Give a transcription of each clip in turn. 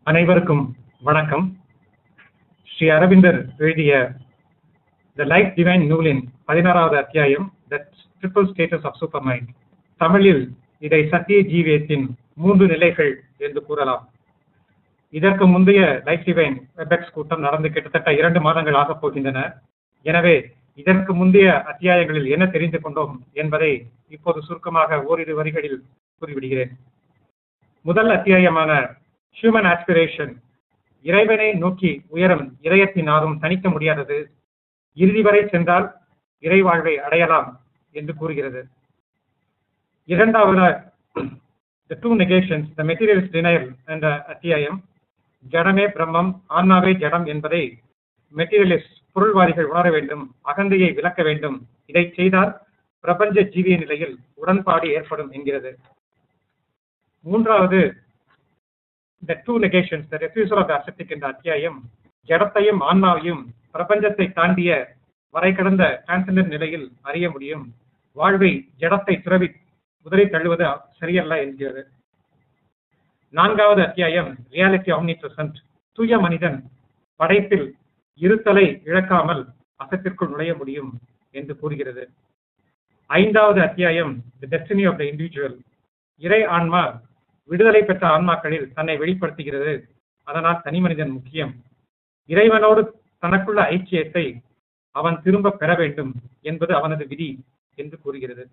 அனைவருக்கும் வணக்கம் ஸ்ரீ அரவிந்தர் எழுதிய த லைஃப் டிவைன் நூலின் பதினாறாவது அத்தியாயம் the triple status of super mind தமிழில் இதை சத்திய ஜீவியத்தின் மூன்று நிலைகள் என்று கூறலாம் இதற்கு முந்தைய லைஃப் டிவைன் வெபெக்ஸ் கூட்டம் நடந்து கிட்டத்தட்ட இரண்டு மாதங்கள் ஆகப் போகின்றன எனவே இதற்கு முந்தைய அத்தியாயங்களில் என்ன தெரிந்து கொண்டோம் என்பதை இப்போது சுருக்கமாக ஓரிரு வரிகளில் கூறிவிடுகிறேன் முதல் அத்தியாயமான ஹியூமன் ஆஸ்பிரேஷன் இறைவனை நோக்கி உயரும் இதயத்தின் ஆர்வம் தணிக்க முடியாதது இறுதி வரை சென்றால் இறைவாழ்வை அடையலாம் என்று கூறுகிறது இரண்டாவது the two negations the materialist denial என்ற அத்தியாயம் ஜடமே பிரம்மம் ஆன்மாவே ஜடம் என்பதை மெட்டீரியலிஸ்ட் பொருள்வாதிகள் உணர வேண்டும் அகந்தையை விளக்க வேண்டும் இதை செய்தால் பிரபஞ்ச ஜீவிய நிலையில் உடன்பாடு ஏற்படும் என்கிறது மூன்றாவது the two negations the refusal of aseptic என்ற அத்தியாயம் ஜடத்தையும் ஆன்மாவையும் பிரபஞ்சத்தை தாண்டிய வரை கடந்த டிரான்செண்டன்ட் நிலையில் அறிய முடியும் வாழ்வை ஜடத்தை துறவி உதறி தள்ளுவது சரியல்ல என்கிறது நான்காவது அத்தியாயம் ரியாலிட்டி ஆம்னி பிரசன்ட் தூய மனிதன் படைப்பில் இருத்தலை இழக்காமல் அசத்திற்குள் நுழைய முடியும் என்று கூறுகிறது ஐந்தாவது அத்தியாயம் the destiny of the individual இறை ஆன்மா விடுதலை பெற்ற ஆன்மாக்களில் தன்னை வெளிப்படுத்துகிறது அதனால் தனி மனிதன் முக்கியம் இறைவனோடு தனக்குள்ள ஐக்கியத்தை அவன் திரும்ப பெற வேண்டும் என்பது அவனது விதி என்று கூறுகிறது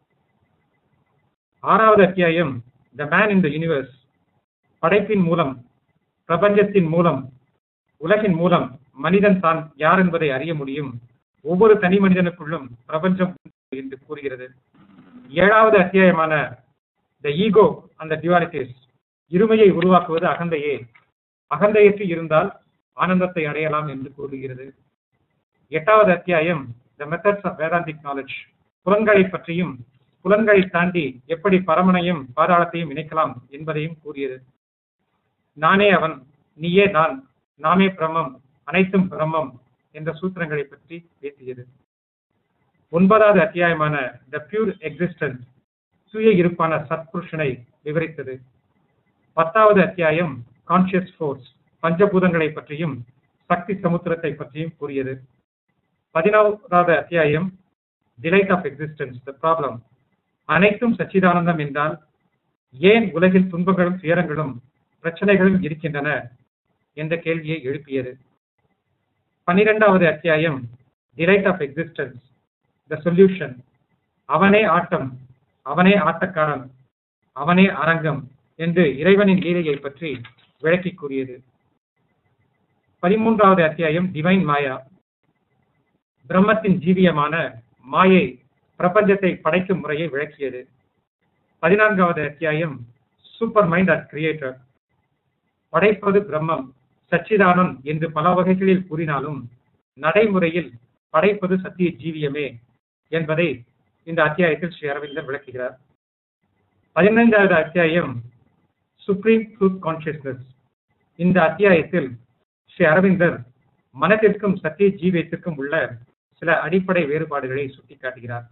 ஆறாவது அத்தியாயம் the man in the universe படைப்பின் மூலம் பிரபஞ்சத்தின் மூலம் உலகின் மூலம் மனிதன் தான் யார் என்பதை அறிய முடியும் ஒவ்வொரு தனி மனிதனுக்குள்ளும் பிரபஞ்சம் என்று கூறுகிறது ஏழாவது அத்தியாயமான த ஈகோ அந்த டியூவாலிட்டிஸ் இருமையை உருவாக்குவது அகந்தையே அகந்தையற்று இருந்தால் ஆனந்தத்தை அடையலாம் என்று கூறுகிறது எட்டாவது அத்தியாயம் the methods of Vedantic knowledge புலன்களை பற்றியும் புலன்களை தாண்டி எப்படி பரமனையும் பாதாளத்தையும் இணைக்கலாம் என்பதையும் கூறியது நானே அவன் நீயே நான் நாமே பிரம்மம் அனைத்தும் பிரம்மம் என்ற சூத்திரங்களை பற்றி பேசியது ஒன்பதாவது அத்தியாயமான த பியூர் எக்ஸிஸ்டன்ஸ் சுய இருப்பான சத்புருஷனை விவரித்தது பத்தாவது அத்தியாயம் கான்சியஸ் ஃபோர்ஸ் பஞ்சபூதங்களை பற்றியும் சக்தி சமுத்திரத்தை பற்றியும் கூறியது பதினாறாவது அத்தியாயம் delight of existence the problem அனைத்தும் சச்சிதானந்தம் என்றால் ஏன் உலகில் துன்பங்களும் துயரங்களும் பிரச்சனைகளும் இருக்கின்றன என்ற கேள்வியை எழுப்பியது பனிரெண்டாவது அத்தியாயம் delight of existence the solution அவனே ஆட்டம் அவனே ஆட்டக்காரன் அவனே அரங்கம் என்று இறைவனின் லீலையை பற்றி விளக்கி கூறியது பதிமூன்றாவது அத்தியாயம் டிவைன் மாயா பிரம்மத்தின் ஜீவியமான மாயை பிரபஞ்சத்தை படைக்கும் முறையை விளக்கியது பதினான்காவது அத்தியாயம் சூப்பர் மைண்ட் அட் கிரியேட்டர் படைப்பது பிரம்மம் சச்சிதானன் என்று பல வகைகளில் கூறினாலும் நடைமுறையில் படைப்பது சத்திய ஜீவியமே என்பதை இந்த அத்தியாயத்தில் ஸ்ரீ அரவிந்தர் விளக்குகிறார் பதினைந்தாவது அத்தியாயம் சுப்ரீம் ட்ரூத் கான்சியஸ்னஸ் இந்த அத்தியாயத்தில் ஸ்ரீ அரவிந்தர் மனத்திற்கும் சத்திய ஜீவியத்திற்கும் உள்ள சில அடிப்படை வேறுபாடுகளை சுட்டிக்காட்டுகிறார்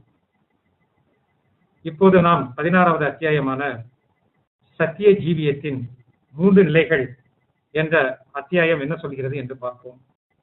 இப்போது நாம் பதினாறாவது அத்தியாயமான சத்திய ஜீவியத்தின் மூன்று நிலைகள் என்ற அத்தியாயம் என்ன சொல்கிறது என்று பார்ப்போம்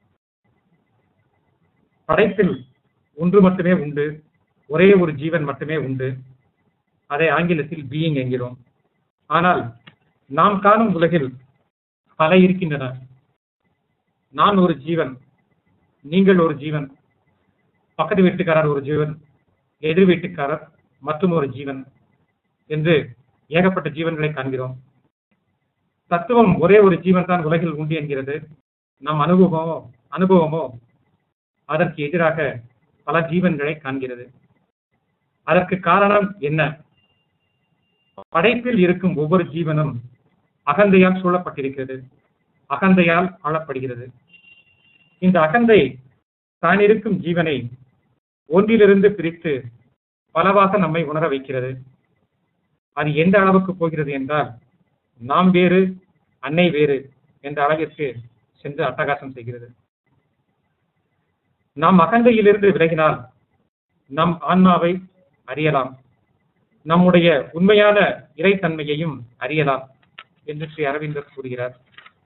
படைப்பில் ஒன்று மட்டுமே உண்டு ஒரே ஒரு ஜீவன் மட்டுமே உண்டு அதை ஆங்கிலத்தில் பீயிங் என்கிறோம் ஆனால் நாம் காணும் உலகில் பல இருக்கின்றன நான் ஒரு ஜீவன் நீங்கள் ஒரு ஜீவன் பக்கத்து வீட்டுக்காரர் ஒரு ஜீவன் எதிர் வீட்டுக்காரர் மற்றும் ஒரு ஜீவன் என்று ஏகப்பட்ட ஜீவன்களை காண்கிறோம் தத்துவம் ஒரே ஒரு ஜீவன் தான் உலகில் உண்டு என்கிறது நம் அனுபவமோ அனுபவமோ அதற்கு எதிராக பல ஜீவன்களை காண்கிறது அதற்கு காரணம் என்ன படைப்பில் இருக்கும் ஒவ்வொரு ஜீவனும் அகந்தையால் சூழப்பட்டிருக்கிறது அகந்தையால் ஆளப்படுகிறது இந்த அகந்தை தான் இருக்கும் ஜீவனை ஒன்றிலிருந்து பிரித்து பலவாக நம்மை உணர வைக்கிறது அது எந்த அளவுக்கு போகிறது என்றால் நாம் வேறு அன்னை வேறு என்ற அளவிற்கு சென்று அட்டகாசம் செய்கிறது நாம் அகந்தையிலிருந்து விலகினால் நம் ஆன்மாவை அறியலாம் நம்முடைய உண்மையான இறைத்தன்மையையும் அறியலாம் என்று ஸ்ரீ அரவிந்தர் கூறுகிறார்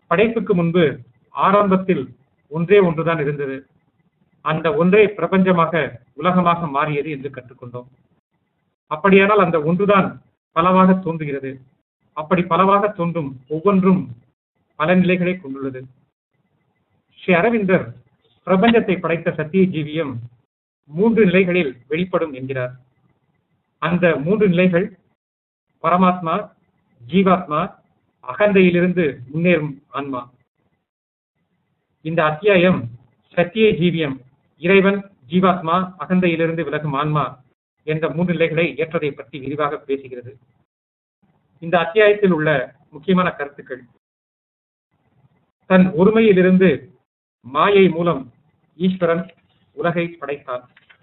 படைப்புக்கு முன்பு ஆரம்பத்தில் ஒன்றே ஒன்றுதான் இருந்தது அந்த ஒன்றே பிரபஞ்சமாக உலகமாக மாறியது என்று கற்றுக்கொண்டோம் அப்படியானால் அந்த ஒன்றுதான் பலவாக தோன்றுகிறது அப்படி பலவாக தோன்றும் ஒவ்வொன்றும் பல நிலைகளை கொண்டுள்ளது ஸ்ரீ அரவிந்தர் பிரபஞ்சத்தை படைத்த சத்திய ஜீவியம் மூன்று நிலைகளில் வெளிப்படும் என்கிறார் அந்த மூன்று நிலைகள் பரமாத்மா ஜீவாத்மா அகந்தையிலிருந்து முன்னேறும் ஆன்மா இந்த அத்தியாயம் சத்திய ஜீவியம் இறைவன் ஜீவாத்மா அகந்தையிலிருந்து விலகும் ஆன்மா என்ற மூன்று நிலைகளை ஏற்றதை பற்றி விரிவாக பேசுகிறது இந்த அத்தியாயத்தில் உள்ள முக்கியமான கருத்துக்கள் தன் ஒருமையிலிருந்து மாயை மூலம் ஈஸ்வரன் உலகை படைத்தான்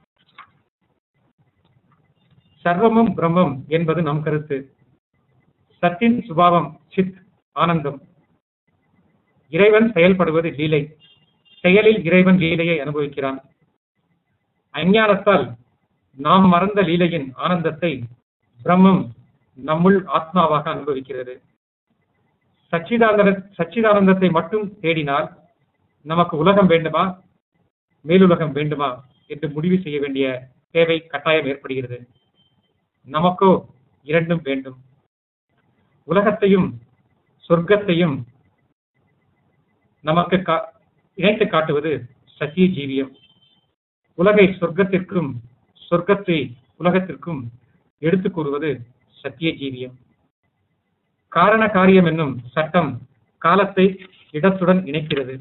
சர்வமும் பிரம்மம் என்பது நம் கருத்து சத்தின் சுபாவம் சித் ஆனந்தம் இறைவன் செயல்படுவது லீலை செயலில் இறைவன் லீலையை அனுபவிக்கிறான் அஞ்ஞானத்தால் நாம் மறந்த லீலையின் ஆனந்தத்தை பிரம்மம் நம்முள் ஆத்மாவாக அனுபவிக்கிறது சச்சிதானந்த சச்சிதானந்தத்தை மட்டும் தேடினால் நமக்கு உலகம் வேண்டுமா மேலுலகம் வேண்டுமா என்று முடிவு செய்ய வேண்டிய தேவை கட்டாயம் ஏற்படுகிறது நமக்கோ இரண்டும் வேண்டும் உலகத்தையும் சொர்க்கத்தையும் நமக்கு கா- இணைத்து காட்டுவது சத்திய ஜீவியம் உலகை சொர்க்கத்திற்கும் சொர்க்கத்தை உலகத்திற்கும் எடுத்துக் கூறுவது சத்திய ஜீவியம் காரண காரியம் என்னும் சட்டம் காலத்தை இடத்துடன் இணைக்கிறது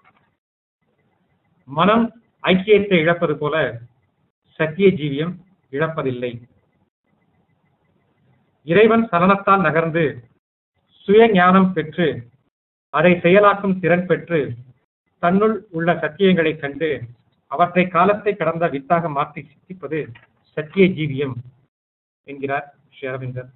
மனம் ஐக்கியத்தை இழப்பது போல சத்திய ஜீவியம் இழப்பதில்லை இறைவன் சலனத்தால் நகர்ந்து சுய ஞானம் பெற்று அதை செயலாக்கும் திறன் பெற்று தன்னுள் உள்ள சத்தியங்களைக் கண்டு அவற்றை காலத்தை கடந்த வித்தாக மாற்றி சித்திப்பது சத்திய ஜீவியம் என்கிறார் ஸ்ரீ அரவிந்தர்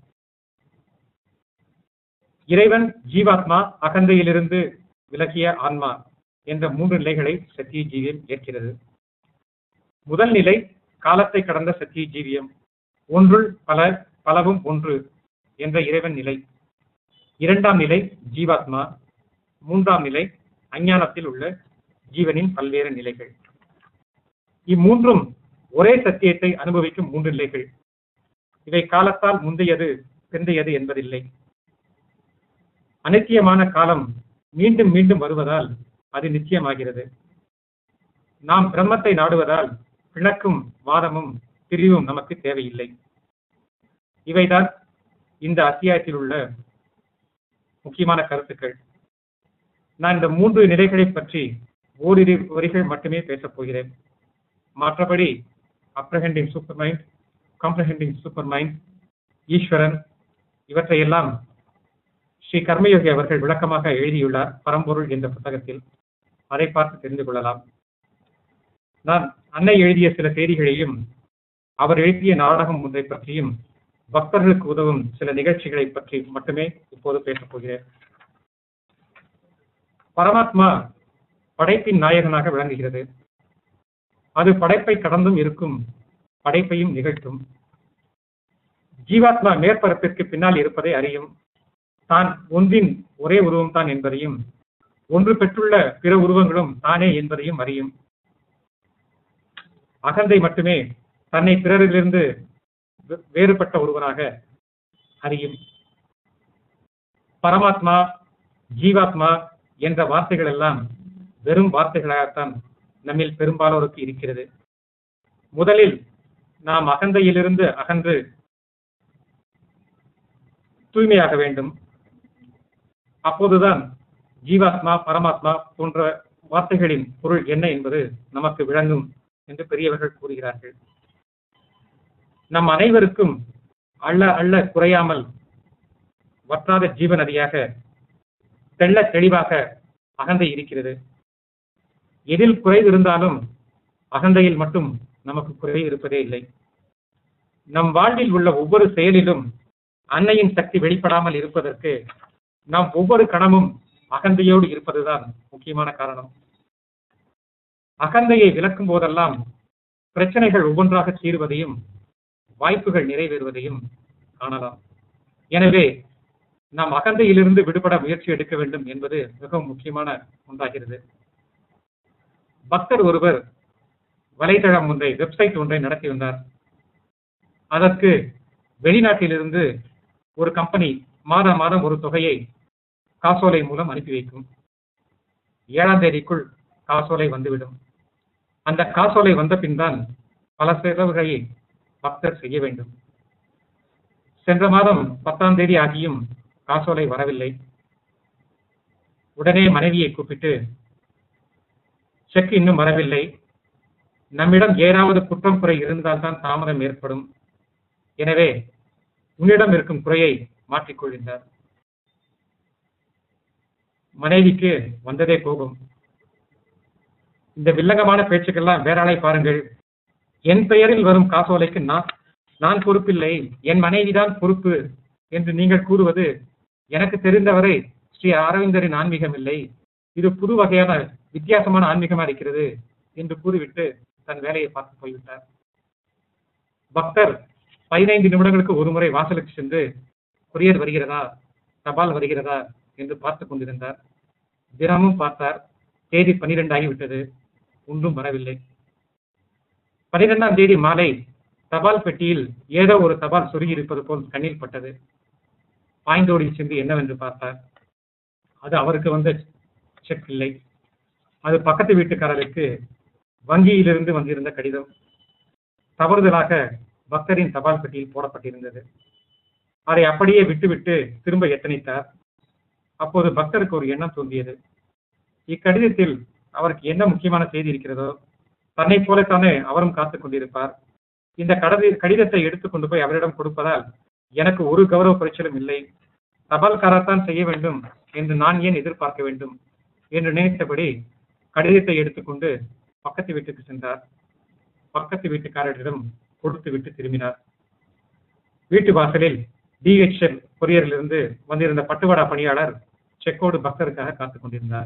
இறைவன் ஜீவாத்மா அகந்தையிலிருந்து விலகிய ஆன்மா என்ற மூன்று நிலைகளை சத்திய ஜீவியம் ஏற்கிறது முதல் நிலை காலத்தை கடந்த சத்திய ஜீவியம் ஒன்றுள் பல பலவும் ஒன்று என்ற இறைவன் நிலை இரண்டாம் நிலை ஜீவாத்மா மூன்றாம் நிலை அஞ்ஞானத்தில் உள்ள ஜீவனின் பல்வேறு நிலைகள் இம்மூன்றும் ஒரே சத்தியத்தை அனுபவிக்கும் மூன்று நிலைகள் இவை காலத்தால் முந்தையது பிந்தையது என்பதில்லை அனித்தியமான காலம் மீண்டும் மீண்டும் வருவதால் அது நிச்சயமாகிறது நாம் பிரம்மத்தை நாடுவதால் பிணக்கும் வாதமும் பிரிவும் நமக்கு தேவையில்லை இவைதான் இந்த அத்தியாயத்தில் உள்ள முக்கியமான கருத்துக்கள் நான் இந்த மூன்று நிலைகளை பற்றி ஓரிரு வரிகள் மட்டுமே பேசப் போகிறேன் மற்றபடி apprehending supermind comprehending supermind ஈஸ்வரன் இவற்றையெல்லாம் ஸ்ரீ கர்மயோகி அவர்கள் விளக்கமாக எழுதியுள்ளார் பரம்பொருள் என்ற புத்தகத்தில் அதை பார்த்து தெரிந்து கொள்ளலாம் நான் அன்னை எழுதிய சில செய்திகளையும் அவர் எழுதிய நாடகம் ஒன்றை பற்றியும் பக்தர்களுக்கு உதவும் சில நிகழ்ச்சிகளை பற்றி மட்டுமே இப்போது பேசப் போகிறேன் பரமாத்மா படைப்பின் நாயகனாக விளங்குகிறது அது படைப்பை கடந்தும் இருக்கும் படைப்பையும் நிகழ்த்தும் ஜீவாத்மா மேற்பரப்பிற்கு பின்னால் இருப்பதை அறியும் தான் ஒன்றின் ஒரே உருவம் தான் என்பதையும் ஒன்று பெற்றுள்ள பிற உருவங்களும் தானே என்பதையும் அறியும் அகந்தை மட்டுமே தன்னை பிறரிலிருந்து வே- வேறுபட்ட ஒருவனாக அறியும் பரமாத்மா ஜீவாத்மா என்ற வார்த்தைகள் எல்லாம் வெறும் வார்த்தைகளாகத்தான் நம்மில் பெரும்பாலோருக்கு இருக்கிறது முதலில் நாம் அகந்தையிலிருந்து அகன்று தூய்மையாக வேண்டும் அப்போதுதான் ஜீவாத்மா பரமாத்மா போன்ற வார்த்தைகளின் பொருள் என்ன என்பது நமக்கு விளங்கும் என்று பெரியவர்கள் கூறுகிறார்கள் நம் அனைவருக்கும் அள்ள அள்ள குறையாமல் வற்றாத ஜீவநதியாக தெள்ள தெளிவாக அகந்தை இருக்கிறது எதில் குறைவு இருந்தாலும் அகந்தையில் மட்டும் நமக்கு குறைவு இருப்பதே இல்லை நம் வாழ்வில் உள்ள ஒவ்வொரு செயலிலும் அன்னையின் சக்தி வெளிப்படாமல் இருப்பதற்கு நாம் ஒவ்வொரு கணமும் அகந்தையோடு இருப்பதுதான் முக்கியமான காரணம் அகந்தையை விளக்கும் போதெல்லாம் பிரச்சனைகள் ஒவ்வொன்றாக தீர்வதையும் வாய்ப்புகள் நிறைவேறுவதையும் காணலாம் எனவே நாம் அகந்தையிலிருந்து விடுபட முயற்சி எடுக்க வேண்டும் என்பது மிகவும் முக்கியமான ஒன்றாகிறது பக்தர் ஒருவர் வலைதளம் ஒன்றை வெப்சைட் ஒன்றை நடத்தி வந்தார் அதற்கு வெளிநாட்டிலிருந்து ஒரு கம்பெனி மாதம் மாதம் ஒரு தொகையை காசோலை மூலம் அனுப்பி வைக்கும் ஏழாம் தேதிக்குள் காசோலை வந்துவிடும் அந்த காசோலை வந்த பின் தான் பல செலவுகளை பக்தர் செய்ய வேண்டும் சென்ற மாதம் பத்தாம் தேதி ஆகியும் காசோலை வரவில்லை உடனே மனைவியை கூப்பிட்டு செக் இன்னும் வரவில்லை நம்மிடம் ஏதாவது குற்றம் குறை இருந்தால்தான் தாமதம் ஏற்படும் எனவே உன்னிடம் இருக்கும் குறையை மாற்றிக்கொள்கின்றார் மனைவிக்கு வந்ததே போகும் இந்த வில்லங்கமான பேச்சுக்கெல்லாம் வேற ஆளை பாருங்கள் என் பெயரில் வரும் காசோலைக்கு நான் நான் பொறுப்பில்லை என் மனைவிதான் பொறுப்பு என்று நீங்கள் கூறுவது எனக்கு தெரிந்தவரை ஸ்ரீ அரவிந்தரின் ஆன்மீகம் இல்லை இது புது வகையான வித்தியாசமான ஆன்மீகமா இருக்கிறது என்று கூறிவிட்டு தன் வேலையை பார்த்து போய்விட்டார் பக்தர் பதினைந்து நிமிடங்களுக்கு ஒரு முறை வாசலுக்கு சென்று கொரியர் வருகிறதா தபால் வருகிறதா என்று பார்த்து கொண்டிருந்தார் தினமும் பார்த்தார் தேதி பன்னிரெண்டு ஆகிவிட்டது ஒன்றும் வரவில்லை பனிரெண்டாம் தேதி மாலை தபால் பெட்டியில் ஏதோ ஒரு தபால் சொருகி இருப்பது போல் கண்ணில் பட்டது பாய்ந்தோடி சென்று என்னவென்று பார்த்தார் அது அவருக்கு வந்த செக் இல்லை அது பக்கத்து வீட்டுக்காரருக்கு வங்கியிலிருந்து வந்திருந்த கடிதம் தவறுதலாக பக்தரின் தபால் பெட்டியில் போடப்பட்டிருந்தது அதை அப்படியே விட்டுவிட்டு திரும்ப எத்தனைத்தார் அப்போது பக்தருக்கு ஒரு எண்ணம் தோன்றியது இக்கடிதத்தில் அவருக்கு என்ன முக்கியமான செய்தி இருக்கிறதோ தன்னை போலத்தானே அவரும் காத்துக் கொண்டிருப்பார் இந்த கடதி கடிதத்தை எடுத்துக்கொண்டு போய் அவரிடம் கொடுப்பதால் எனக்கு ஒரு கௌரவ குறைச்சலும் இல்லை தபால்காரத்தான் செய்ய வேண்டும் என்று நான் ஏன் எதிர்பார்க்க வேண்டும் என்று நினைத்தபடி கடிதத்தை எடுத்துக்கொண்டு பக்கத்து வீட்டுக்கு சென்றார் பக்கத்து வீட்டுக்காரரிடம் கொடுத்து விட்டு திரும்பினார் வீட்டு வாசலில் டிஹெச்எல் கொரியரிலிருந்து வந்திருந்த பட்டுவாடா பணியாளர் செக்கோடு பக்தருக்காக காத்துக் கொண்டிருந்தார்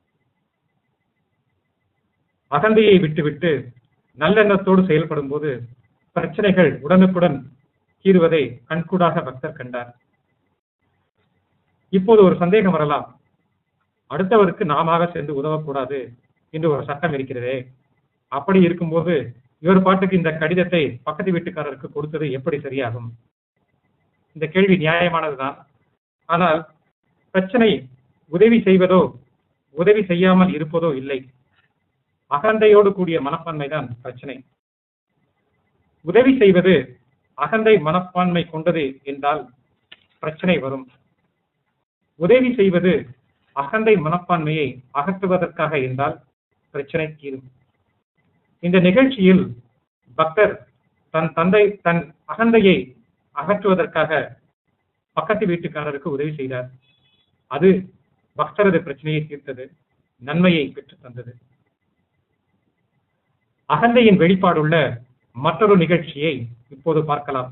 அகந்தையை விட்டுவிட்டு நல்லெண்ணத்தோடு செயல்படும் போது பிரச்சனைகள் உடனுக்குடன் தீர்வதை கண்கூடாக பக்தர் கண்டார் இப்போது ஒரு சந்தேகம் வரலாம் அடுத்தவருக்கு நாம சென்று உதவக்கூடாது என்று ஒரு சட்டம் இருக்கிறதே அப்படி இருக்கும்போது இவர் பாட்டுக்கு இந்த கடிதத்தை பக்கத்து வீட்டுக்காரருக்கு கொடுத்தது எப்படி சரியாகும் இந்த கேள்வி நியாயமானதுதான் ஆனால் பிரச்சனை உதவி செய்வதோ உதவி செய்யாமல் இருப்பதோ இல்லை அகந்தையோடு கூடிய மனப்பான்மை தான் பிரச்சனை உதவி செய்வது அகந்தை மனப்பான்மை கொண்டது என்றால் பிரச்சனை வரும் உதவி செய்வது அகந்தை மனப்பான்மையை அகற்றுவதற்காக என்றால் பிரச்சனை தீரும் இந்த நிகழ்ச்சியில் பக்தர் தன் தந்தை தன் அகந்தையை அகற்றுவதற்காக பக்கத்து வீட்டுக்காரருக்கு உதவி செய்தார் அது பக்தரது பிரச்சனையை தீர்த்தது நன்மையை பெற்று தந்தது அகந்தையின் வெளிப்பாடுள்ள மற்றொரு நிகழ்ச்சியை இப்போது பார்க்கலாம்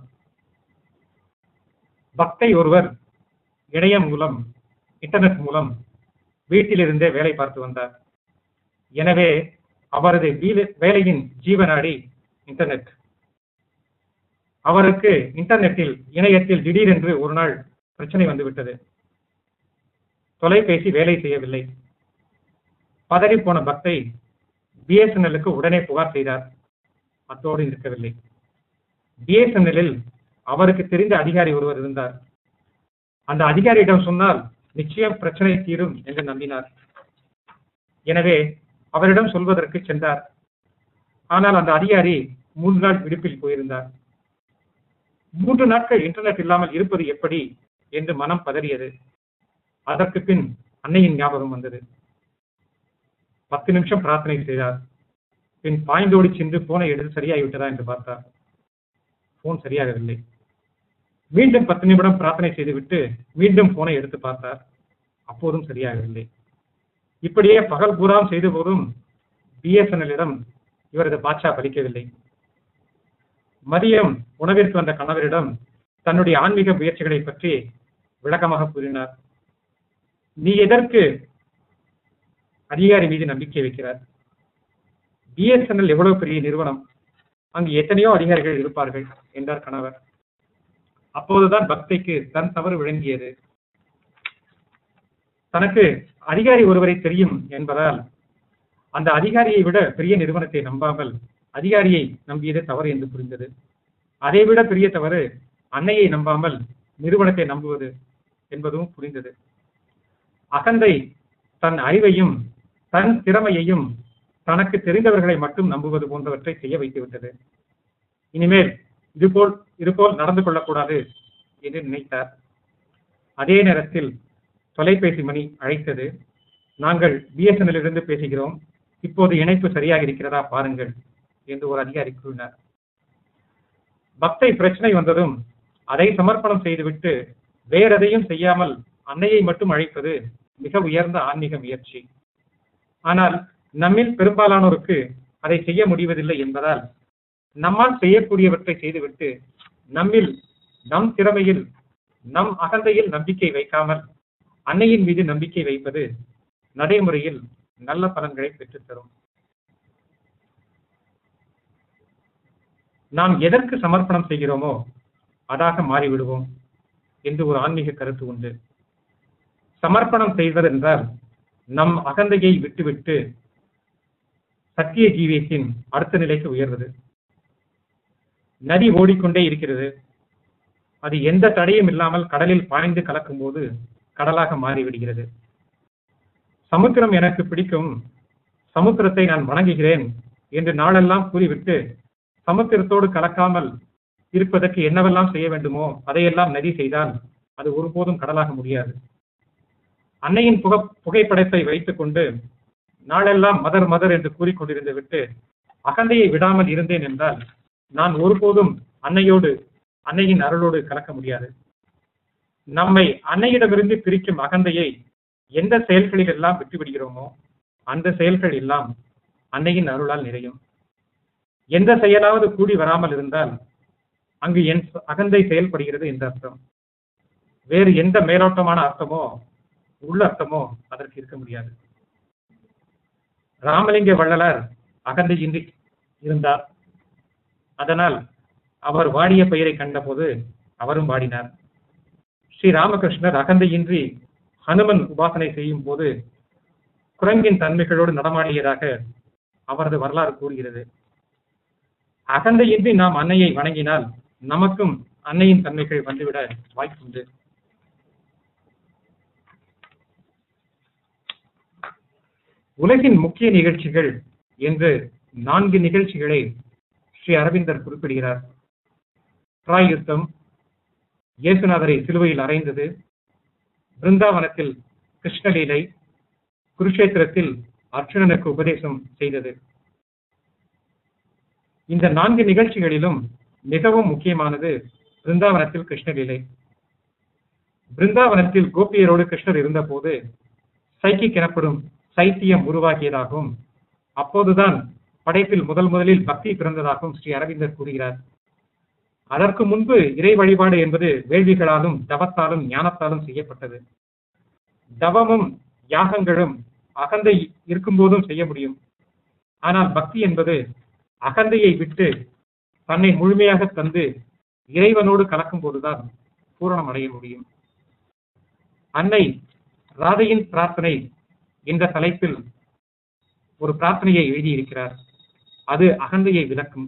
பக்தை ஒருவர் இணையம் மூலம் இன்டர்நெட் மூலம் வீட்டிலிருந்தே வேலை பார்த்து வந்தார் எனவே அவரது வீல- வேலையின் ஜீவநாடி இன்டர்நெட் அவருக்கு இன்டர்நெட்டில் இணையத்தில் திடீரென்று ஒரு நாள் பிரச்சனை வந்துவிட்டது தொலைபேசி வேலை செய்யவில்லை பதறிப்போன பக்தை பிஎஸ்என்எல்லுக்கு உடனே புகார் செய்தார் அத்தோடு இருக்கவில்லை பிஎஸ்என்எல்லில் அவருக்கு தெரிந்த அதிகாரி ஒருவர் இருந்தார் அந்த அதிகாரியிடம் சொன்னால் நிச்சயம் பிரச்சனை தீரும் என்று நம்பினார் எனவே அவரிடம் சொல்வதற்கு சென்றார் ஆனால் அந்த அதிகாரி மூன்று நாள் விடுப்பில் போயிருந்தார் மூன்று நாட்கள் இன்டர்நெட் இல்லாமல் இருப்பது எப்படி என்று மனம் பதறியது அதற்கு பின் அன்னையின் ஞாபகம் வந்தது பத்து நிமிஷம் பிரார்த்தனை செய்தார் பின் பாய்ந்தோடி சென்று போனை எடுத்து சரியாகிவிட்டதா என்று பார்த்தார் போன் சரியாகவில்லை மீண்டும் பத்து நிமிடம் பிரார்த்தனை செய்துவிட்டு மீண்டும் போனை எடுத்து பார்த்தார் அப்போதும் சரியாகவில்லை இப்படியே பகல் பூராம் செய்த போதும் பிஎஸ்என்எல்லிடம் இவரது பாட்சா பலிக்கவில்லை மதியம் உணவிற்கு வந்த கணவரிடம் தன்னுடைய ஆன்மீக முயற்சிகளை பற்றி விளக்கமாக கூறினார் நீ எதற்கு அதிகாரி மீது நம்பிக்கை வைக்கிறார் பிஎஸ்என்எல் எவ்வளவு பெரிய நிறுவனம் அங்கு எத்தனையோ அதிகாரிகள் இருப்பார்கள் என்றார் கணவர் அப்போதுதான் பக்தைக்கு தன் தவறு விளங்கியது தனக்கு அதிகாரி ஒருவரை தெரியும் என்பதால் அந்த அதிகாரியை விட பெரிய நிறுவனத்தை நம்பாமல் அதிகாரியை நம்பியது தவறு என்று புரிந்தது அதை விட பெரிய தவறு அன்னையை நம்பாமல் நிறுவனத்தை நம்புவது என்பதும் புரிந்தது அகந்தை தன் அறிவையும் தன் திறமையையும் தனக்கு தெரிந்தவர்களை மட்டும் நம்புவது போன்றவற்றை செய்ய வைத்துவிட்டது இனிமேல் இதுபோல் இதுபோல் நடந்து கொள்ளக்கூடாது என்று நினைத்தார் அதே நேரத்தில் தொலைபேசி மணி அழைத்தது நாங்கள் பிஎஸ்என்எல் இருந்து பேசுகிறோம் இப்போது இணைப்பு சரியாக இருக்கிறதா பாருங்கள் என்று ஒரு அதிகாரி கூறினார் பக்தை பிரச்சனை வந்ததும் அதை சமர்ப்பணம் செய்துவிட்டு வேறெதையும் செய்யாமல் அன்னையை மட்டும் அழைப்பது மிக உயர்ந்த ஆன்மீக முயற்சி ஆனால் நம்மில் பெரும்பாலானோருக்கு அதை செய்ய முடிவதில்லை என்பதால் நம்மால் செய்யக்கூடியவற்றை செய்துவிட்டு நம்மில் நம் திறமையில் நம் அகந்தையில் நம்பிக்கை வைக்காமல் அன்னையின் மீது நம்பிக்கை வைப்பது நடைமுறையில் நல்ல பலன்களை பெற்றுத்தரும் நாம் எதற்கு சமர்ப்பணம் செய்கிறோமோ அதாக மாறிவிடுவோம் என்று ஒரு ஆன்மீக கருத்து உண்டு சமர்ப்பணம் செய்வதென்றால் நம் அகந்தையை விட்டுவிட்டு சத்திய ஜீவியத்தின் அடுத்த நிலைக்கு உயர்வது நதி ஓடிக்கொண்டே இருக்கிறது அது எந்த தடையும் இல்லாமல் கடலில் பாய்ந்து கலக்கும் போது கடலாக மாறிவிடுகிறது சமுத்திரம் எனக்கு பிடிக்கும் சமுத்திரத்தை நான் வணங்குகிறேன் என்று நாளெல்லாம் கூறிவிட்டு சமுத்திரத்தோடு கலக்காமல் இருப்பதற்கு என்னவெல்லாம் செய்ய வேண்டுமோ அதையெல்லாம் நதி செய்தால் அது ஒருபோதும் கடலாக முடியாது அன்னையின் புக புகைப்படத்தை வைத்துக் கொண்டு நாளெல்லாம் மதர் மதர் என்று கூறிக்கொண்டிருந்து விட்டு அகந்தையை விடாமல் இருந்தேன் என்றால் நான் ஒருபோதும் அன்னையோடு அன்னையின் அருளோடு கலக்க முடியாது நம்மை அன்னையிடமிருந்து பிரிக்கும் அகந்தையை எந்த செயல்களில் எல்லாம் விட்டுவிடுகிறோமோ அந்த செயல்கள் எல்லாம் அன்னையின் அருளால் நிறையும் எந்த செயலாவது கூடி வராமல் இருந்தால் அங்கு என் அகந்தை செயல்படுகிறது என்ற அர்த்தம் வேறு எந்த மேலோட்டமான அர்த்தமோ உள்ள அர்த்தமோ அதற்கு இருக்க முடியாது ராமலிங்க வள்ளலார் அகந்தையின்றி இருந்தார் அதனால் அவர் வாடிய பெயரை கண்டபோது அவரும் வாடினார் ஸ்ரீ ராமகிருஷ்ணர் அகந்தையின்றி ஹனுமன் உபாசனை செய்யும் போது குரங்கின் தன்மைகளோடு நடமாடியதாக அவரது வரலாறு கூறுகிறது அகந்தையின்றி நாம் அன்னையை வணங்கினால் நமக்கும் அன்னையின் தன்மைகள் வந்துவிட வாய்ப்புண்டு உலகின் முக்கிய நிகழ்ச்சிகள் என்று நான்கு நிகழ்ச்சிகளை ஸ்ரீ அரவிந்தர் குறிப்பிடுகிறார் ட்ராய் யுத்தம் இயேசுநாதரை சிலுவையில் அறைந்தது பிருந்தாவனத்தில் கிருஷ்ணலீலை குருஷேத்திரத்தில் அர்ஜுனனுக்கு உபதேசம் செய்தது இந்த நான்கு நிகழ்ச்சிகளிலும் மிகவும் முக்கியமானது பிருந்தாவனத்தில் கிருஷ்ணலீலை பிருந்தாவனத்தில் கோபியரோடு கிருஷ்ணர் இருந்தபோது சைக்கிக் எனப்படும் சைத்தியம் உருவாகியதாகவும் அப்போதுதான் படைப்பில் முதல் முதலில் பக்தி பிறந்ததாகவும் ஸ்ரீ அரவிந்தர் கூறுகிறார் அதற்கு முன்பு இறை வழிபாடு என்பது வேள்விகளாலும் தவத்தாலும் ஞானத்தாலும் செய்யப்பட்டது தவமும் யாகங்களும் அகந்தை இருக்கும்போதும் செய்ய முடியும் ஆனால் பக்தி என்பது அகந்தையை விட்டு தன்னை முழுமையாக தந்து இறைவனோடு கலக்கும் போதுதான் பூரணம் அடைய முடியும் அன்னை ராதையின் பிரார்த்தனை என்ற தலைப்பில் ஒரு பிரார்த்தனையை எழுதியிருக்கிறார் அது அகந்தையை விளக்கும்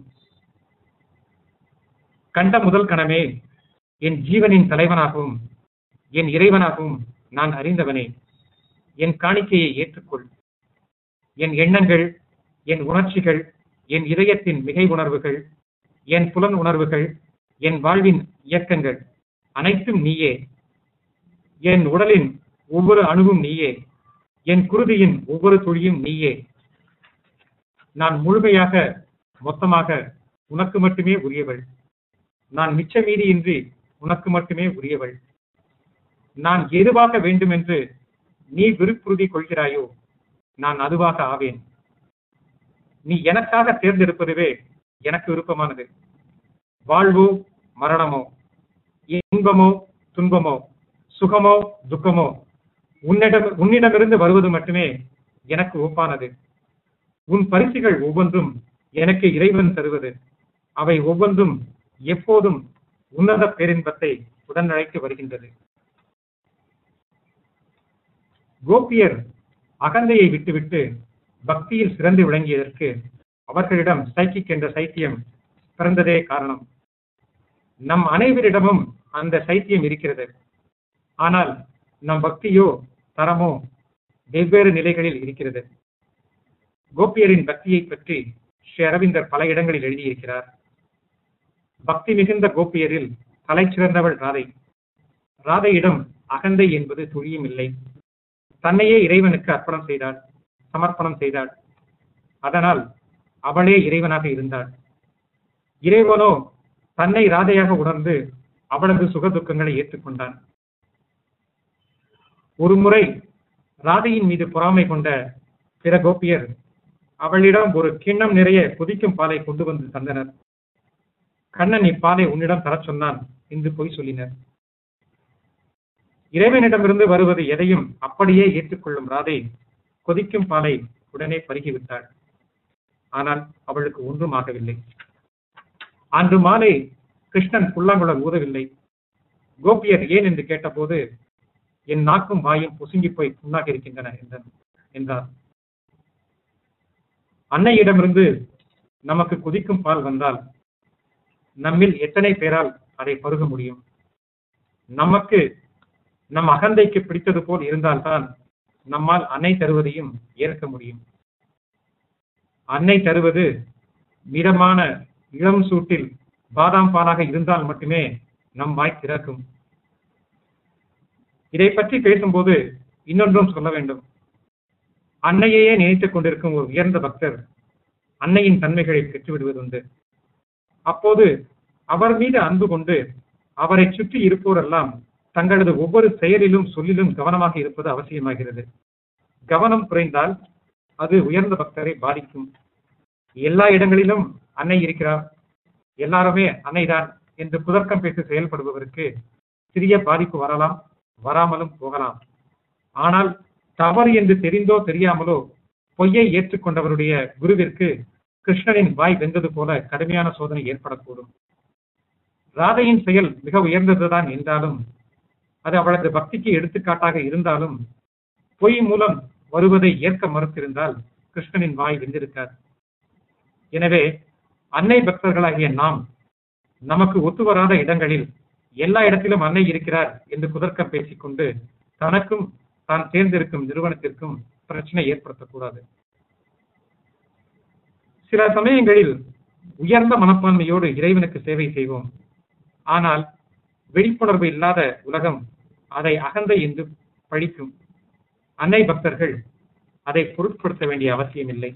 கண்ட முதல் கணமே என் ஜீவனின் தலைவனாகவும் என் இறைவனாகவும் நான் அறிந்தவனே என் காணிக்கையை ஏற்றுக்கொள் என் எண்ணங்கள் என் உணர்ச்சிகள் என் இதயத்தின் மிகை உணர்வுகள் என் புலன் உணர்வுகள் என் வாழ்வின் இயக்கங்கள் அனைத்தும் நீயே என் உடலின் ஒவ்வொரு அணுவும் நீயே என் குருதியின் ஒவ்வொரு துளியும் நீயே நான் முழுமையாக மொத்தமாக உனக்கு மட்டுமே உரியவள் நான் மிச்ச மீதியின்றி உனக்கு மட்டுமே உரியவள் நான் எதுவாக வேண்டும் என்று நீ விருப்புறுதி கொள்கிறாயோ நான் அதுவாக ஆவேன் நீ எனக்காக தேர்ந்தெடுப்பதுவே எனக்கு விருப்பமானது வாழ்வோ மரணமோ இன்பமோ துன்பமோ சுகமோ துக்கமோ உன்னிடம் உன்னிடமிருந்து வருவது மட்டுமே எனக்கு ஒப்பானது உன் பரிசுகள் ஒவ்வொன்றும் எனக்கு இறைவன் தருவது அவை ஒவ்வொன்றும் எப்போதும் உன்னத பேரின்பத்தை உடனழைத்து வருகின்றது கோபியர் அகந்தையை விட்டுவிட்டு பக்தியில் சிறந்து விளங்கியதற்கு அவர்களிடம் சைக்கிக் என்ற சைத்தியம் பிறந்ததே காரணம் நம் அனைவரிடமும் அந்த சைத்தியம் இருக்கிறது ஆனால் நம் பக்தியோ தரமோ வெவ்வேறு நிலைகளில் இருக்கிறது கோபியரின் பக்தியை பற்றி ஸ்ரீ அரவிந்தர் பல இடங்களில் எழுதியிருக்கிறார் பக்தி மிகுந்த கோபியரில் தலை சிறந்தவள் ராதை ராதையிடம் அகந்தை என்பது துளியும் இல்லை தன்னையே இறைவனுக்கு அர்ப்பணம் செய்தாள் சமர்ப்பணம் செய்தாள் அதனால் அவளே இறைவனாக இருந்தாள் இறைவனோ தன்னை ராதையாக உணர்ந்து அவளது சுக துக்கங்களை ஏற்றுக்கொண்டான் ஒரு முறை ராதையின் மீது பொறாமை கொண்ட பிற கோபியர் அவளிடம் ஒரு கிண்ணம் நிறைய கொதிக்கும் பாலை கொண்டு வந்து தந்தனர் கண்ணன் இப்பாலை உன்னிடம் தரச் சொன்னான் என்று பொய் சொல்லினர் இறைவனிடமிருந்து வருவது எதையும் அப்படியே ஏற்றுக்கொள்ளும் ராதை கொதிக்கும் பாலை உடனே பருகிவிட்டாள் ஆனால் அவளுக்கு ஒன்றும் ஆகவில்லை அன்று மாலை கிருஷ்ணன் புல்லாங்குழல் ஊதவில்லை கோபியர் ஏன் என்று கேட்டபோது என் நாக்கும் வாயும் புசுங்கி போய் புண்ணாக இருக்கின்றன என்றார் என்றார் அன்னையிடமிருந்து நமக்கு கொதிக்கும் பால் வந்தால் நம்மில் எத்தனை பேரால் அதை பருக முடியும் நமக்கு நம் அகந்தைக்கு பிடித்தது போல் இருந்தால்தான் நம்மால் அன்னை தருவதையும் ஏற்க முடியும் அன்னை தருவது மிதமான இளம் சூட்டில் பாதாம் பாலாக இருந்தால் மட்டுமே நம் வாய் திறக்கும் இதை பற்றி பேசும்போது இன்னொன்றும் சொல்ல வேண்டும் அன்னையையே நினைத்துக் கொண்டிருக்கும் ஒரு உயர்ந்த பக்தர் அன்னையின் தன்மைகளை பெற்றுவிடுவதுண்டு அப்போது அவர் மீது அன்பு கொண்டு அவரை சுற்றி இருப்போரெல்லாம் தங்களது ஒவ்வொரு செயலிலும் சொல்லிலும் கவனமாக இருப்பது அவசியமாகிறது கவனம் குறைந்தால் அது உயர்ந்த பக்தரை பாதிக்கும் எல்லா இடங்களிலும் அன்னை இருக்கிறார் எல்லாருமே அன்னைதான் என்று புதர்க்கம் பேசி செயல்படுபவருக்கு சிறிய பாதிப்பு வரலாம் வராமலும் போகலாம் ஆனால் தவறு என்று தெரிந்தோ தெரியாமலோ பொய்யை ஏற்றுக்கொண்டவருடைய குருவிற்கு கிருஷ்ணனின் வாய் வெந்தது போல கடுமையான சோதனை ஏற்படக்கூடும் ராதையின் செயல் மிக உயர்ந்ததுதான் என்றாலும் அது அவளது பக்திக்கு எடுத்துக்காட்டாக இருந்தாலும் பொய் மூலம் வருவதை ஏற்க மறுத்திருந்தால் கிருஷ்ணனின் வாய் வெந்திருக்கார் எனவே அன்னை பக்தர்களாகிய நாம் நமக்கு ஒத்து வராத இடங்களில் எல்லா இடத்திலும் அன்னை இருக்கிறார் என்று குதர்க்கம் பேசிக்கொண்டு தனக்கும் தான் தேர்ந்தெடுக்கும் நிறுவனத்திற்கும் பிரச்சனை ஏற்படுத்தக்கூடாது சில சமயங்களில் உயர்ந்த மனப்பான்மையோடு இறைவனுக்கு சேவை செய்வோம் ஆனால் விழிப்புணர்வு இல்லாத உலகம் அதை அகந்தை என்று பழிக்கும் அன்னை பக்தர்கள் அதை பொருட்படுத்த வேண்டிய அவசியமில்லை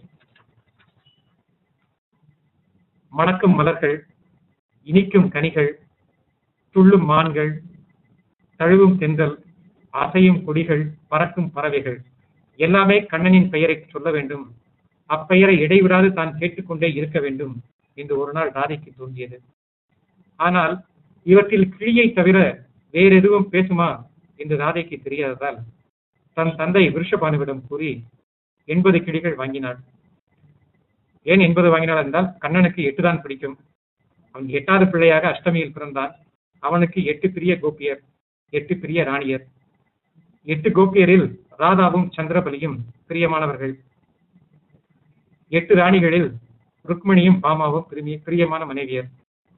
மணக்கும் மலர்கள் இனிக்கும் கனிகள் துள்ளும் மான்கள் தழுவும் தென்றல் அசையும் கொடிகள் பறக்கும் பறவைகள் எல்லாமே கண்ணனின் பெயரை சொல்ல வேண்டும் அப்பெயரை இடைவிடாது தான் கேட்டுக்கொண்டே இருக்க வேண்டும் என்று ஒரு நாள் ராதைக்கு தோன்றியது ஆனால் இவற்றில் கிளியை தவிர வேற எதுவும் பேசுமா என்று ராதைக்கு தெரியாததால் தன் தந்தை விருஷபானுவிடம் கூறி எண்பது கிளிகள் வாங்கினாள் ஏன் எண்பது வாங்கினாள் என்றால் கண்ணனுக்கு எட்டு தான் பிடிக்கும் அவன் எட்டாவது பிள்ளையாக அஷ்டமியில் பிறந்தான் அவனுக்கு எட்டு பிரிய கோபியர் எட்டு பிரிய ராணியர் எட்டு கோபியரில் ராதாவும் சந்திரபலியும் பிரியமானவர்கள் எட்டு ராணிகளில் ருக்மணியும் பாமாவும் பிரிய- பிரியமான மனைவியர்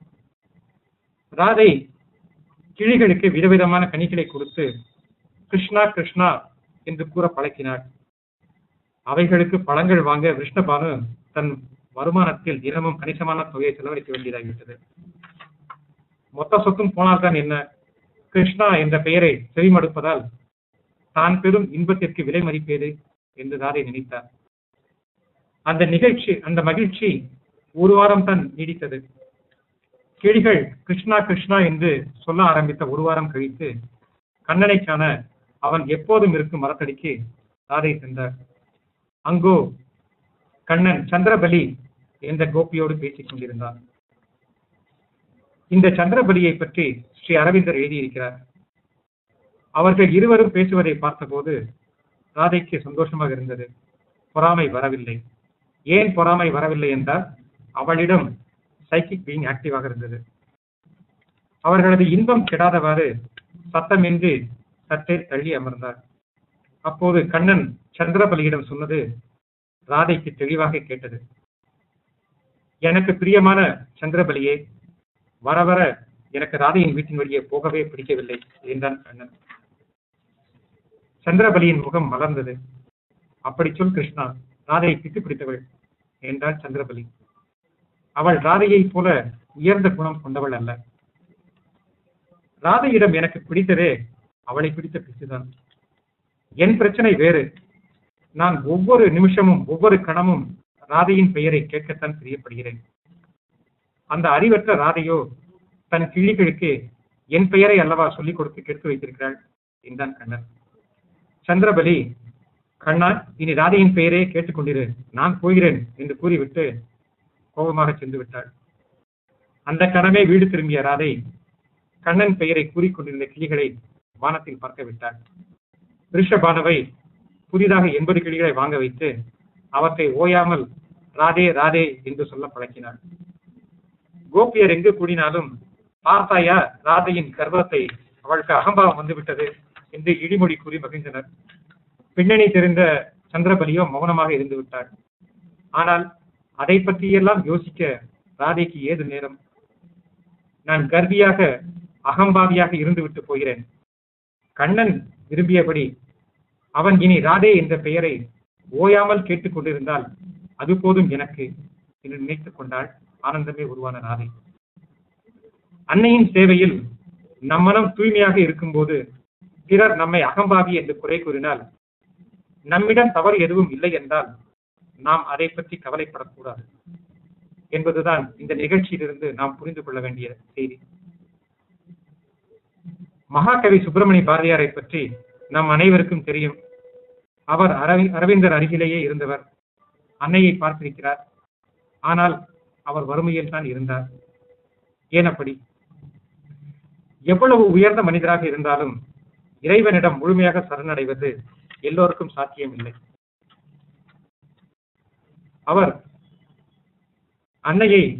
ராதை கிளிகளுக்கு விதவிதமான கனிகளை கொடுத்து கிருஷ்ணா கிருஷ்ணா என்று கூற பழக்கினாள் அவைகளுக்கு பழங்கள் வாங்க விஷ்ணுபானு தன் வருமானத்தில் தினமும் கணிசமான தொகையை செலவழிக்க வேண்டியதாகிவிட்டது மொத்த சொத்தும் போனால்தான் என்ன கிருஷ்ணா என்ற பெயரை செவிமடுப்பதால் தான் பெறும் இன்பத்திற்கு விலை மதிப்பேது என்று ராதை நினைத்தார் அந்த நிகழ்ச்சி அந்த மகிழ்ச்சி ஒரு வாரம் தான் நீடித்தது கிளிகள் கிருஷ்ணா கிருஷ்ணா என்று சொல்ல ஆரம்பித்த ஒரு வாரம் கழித்து கண்ணனை காண அவன் எப்போதும் இருக்கும் மரத்தடிக்கு ராதை சென்றார் அங்கோ கண்ணன் சந்திரபலி என்ற கோபியோடு பேசிக் கொண்டிருந்தான் இந்த சந்திரபலியை பற்றி ஸ்ரீ அரவிந்தர் எழுதியிருக்கிறார் அவர்கள் இருவரும் பேசுவதை பார்த்தபோது ராதைக்கு சந்தோஷமாக இருந்தது பொறாமை வரவில்லை ஏன் பொறாமை வரவில்லை என்றால் அவளிடம் சைக்கிக் பீயிங் ஆக்டிவாக இருந்தது அவர்களது இன்பம் கெடாதவாறு சத்தமின்றி சற்றே தள்ளி அமர்ந்தார் அப்போது கண்ணன் சந்திரபலியிடம் சொன்னது ராதைக்கு தெளிவாக கேட்டது எனக்கு பிரியமான சந்திரபலியே வர வர எனக்கு ராதையின் வீட்டின் வழியே போகவே பிடிக்கவில்லை என்றான் கண்ணன் சந்திரபலியின் முகம் மலர்ந்தது அப்படி சொல் கிருஷ்ணா ராதையை பித்து பிடித்தவள் என்றாள் சந்திரபலி அவள் ராதையைப் போல உயர்ந்த குணம் கொண்டவள் அல்ல ராதையிடம் எனக்கு பிடித்ததே அவளை பிடித்த பிச்சுதான் என் பிரச்சனை வேறு நான் ஒவ்வொரு நிமிஷமும் ஒவ்வொரு கணமும் ராதையின் பெயரை கேட்கத்தான் பிரியப்படுகிறேன் அந்த அறிவற்ற ராதையோ தன் கிளிகளுக்கு என் பெயரை அல்லவா சொல்லிக் கொடுத்து கெடுத்து வைத்திருக்கிறாள் என்றான் கண்ணன் சந்திரபலி கண்ணா இனி ராதையின் பெயரே கேட்டுக்கொண்டிரு நான் போகிறேன் என்று கூறிவிட்டு கோபமாக சென்று விட்டாள் அந்த கணமே வீடு திரும்பிய ராதை கண்ணன் பெயரை கூறிக்கொண்டிருந்த கிளிகளை வானத்தில் பறக்க விட்டாள் ரிஷபானவை புதிதாக எண்பது கிளிகளை வாங்க வைத்து அவற்றை ஓயாமல் ராதே ராதே என்று சொல்ல பழக்கினாள் கோபியர் எங்கு கூடினாலும் பார்த்தாயா ராதையின் கர்வத்தை அவளுக்கு அகம்பாவம் வந்துவிட்டது என்று இடிமொழி கூறி மகிழ்ந்தனர் பின்னணி தெரிந்த சந்திரபலியோ மௌனமாக இருந்து விட்டார் ஆனால் அதை பற்றியெல்லாம் யோசிக்க ராதைக்கு ஏது நேரம் நான் கர்வியாக அகம்பாவியாக இருந்துவிட்டு போகிறேன் கண்ணன் விரும்பியபடி அவன் இனி ராதே என்ற பெயரை ஓயாமல் கேட்டுக்கொண்டிருந்தால் அது போதும் எனக்கு என்று நினைத்துக் கொண்டாள் ஆனந்தமே உருவான ராதை அன்னையின் சேவையில் நம் மனம் தூய்மையாக இருக்கும்போது பிறர் நம்மை அகம்பாவி என்று குறை கூறினால் நம்மிடம் தவறு எதுவும் இல்லை என்றால் நாம் அதை பற்றி கவலைப்படக்கூடாது என்பதுதான் இந்த நிகழ்ச்சியிலிருந்து நாம் புரிந்து கொள்ள வேண்டிய செய்தி மகாகவி சுப்பிரமணிய பாரதியாரை பற்றி நம் அனைவருக்கும் தெரியும் அவர் அரவி அரவிந்தர் அருகிலேயே இருந்தவர் அன்னையை பார்த்திருக்கிறார் ஆனால் அவர் வறுமையில் தான் இருந்தார் ஏன் அப்படி எவ்வளவு உயர்ந்த மனிதராக இருந்தாலும் இறைவனிடம் முழுமையாக சரணடைவது எல்லோருக்கும் சாத்தியம் இல்லை அவர் அன்னையை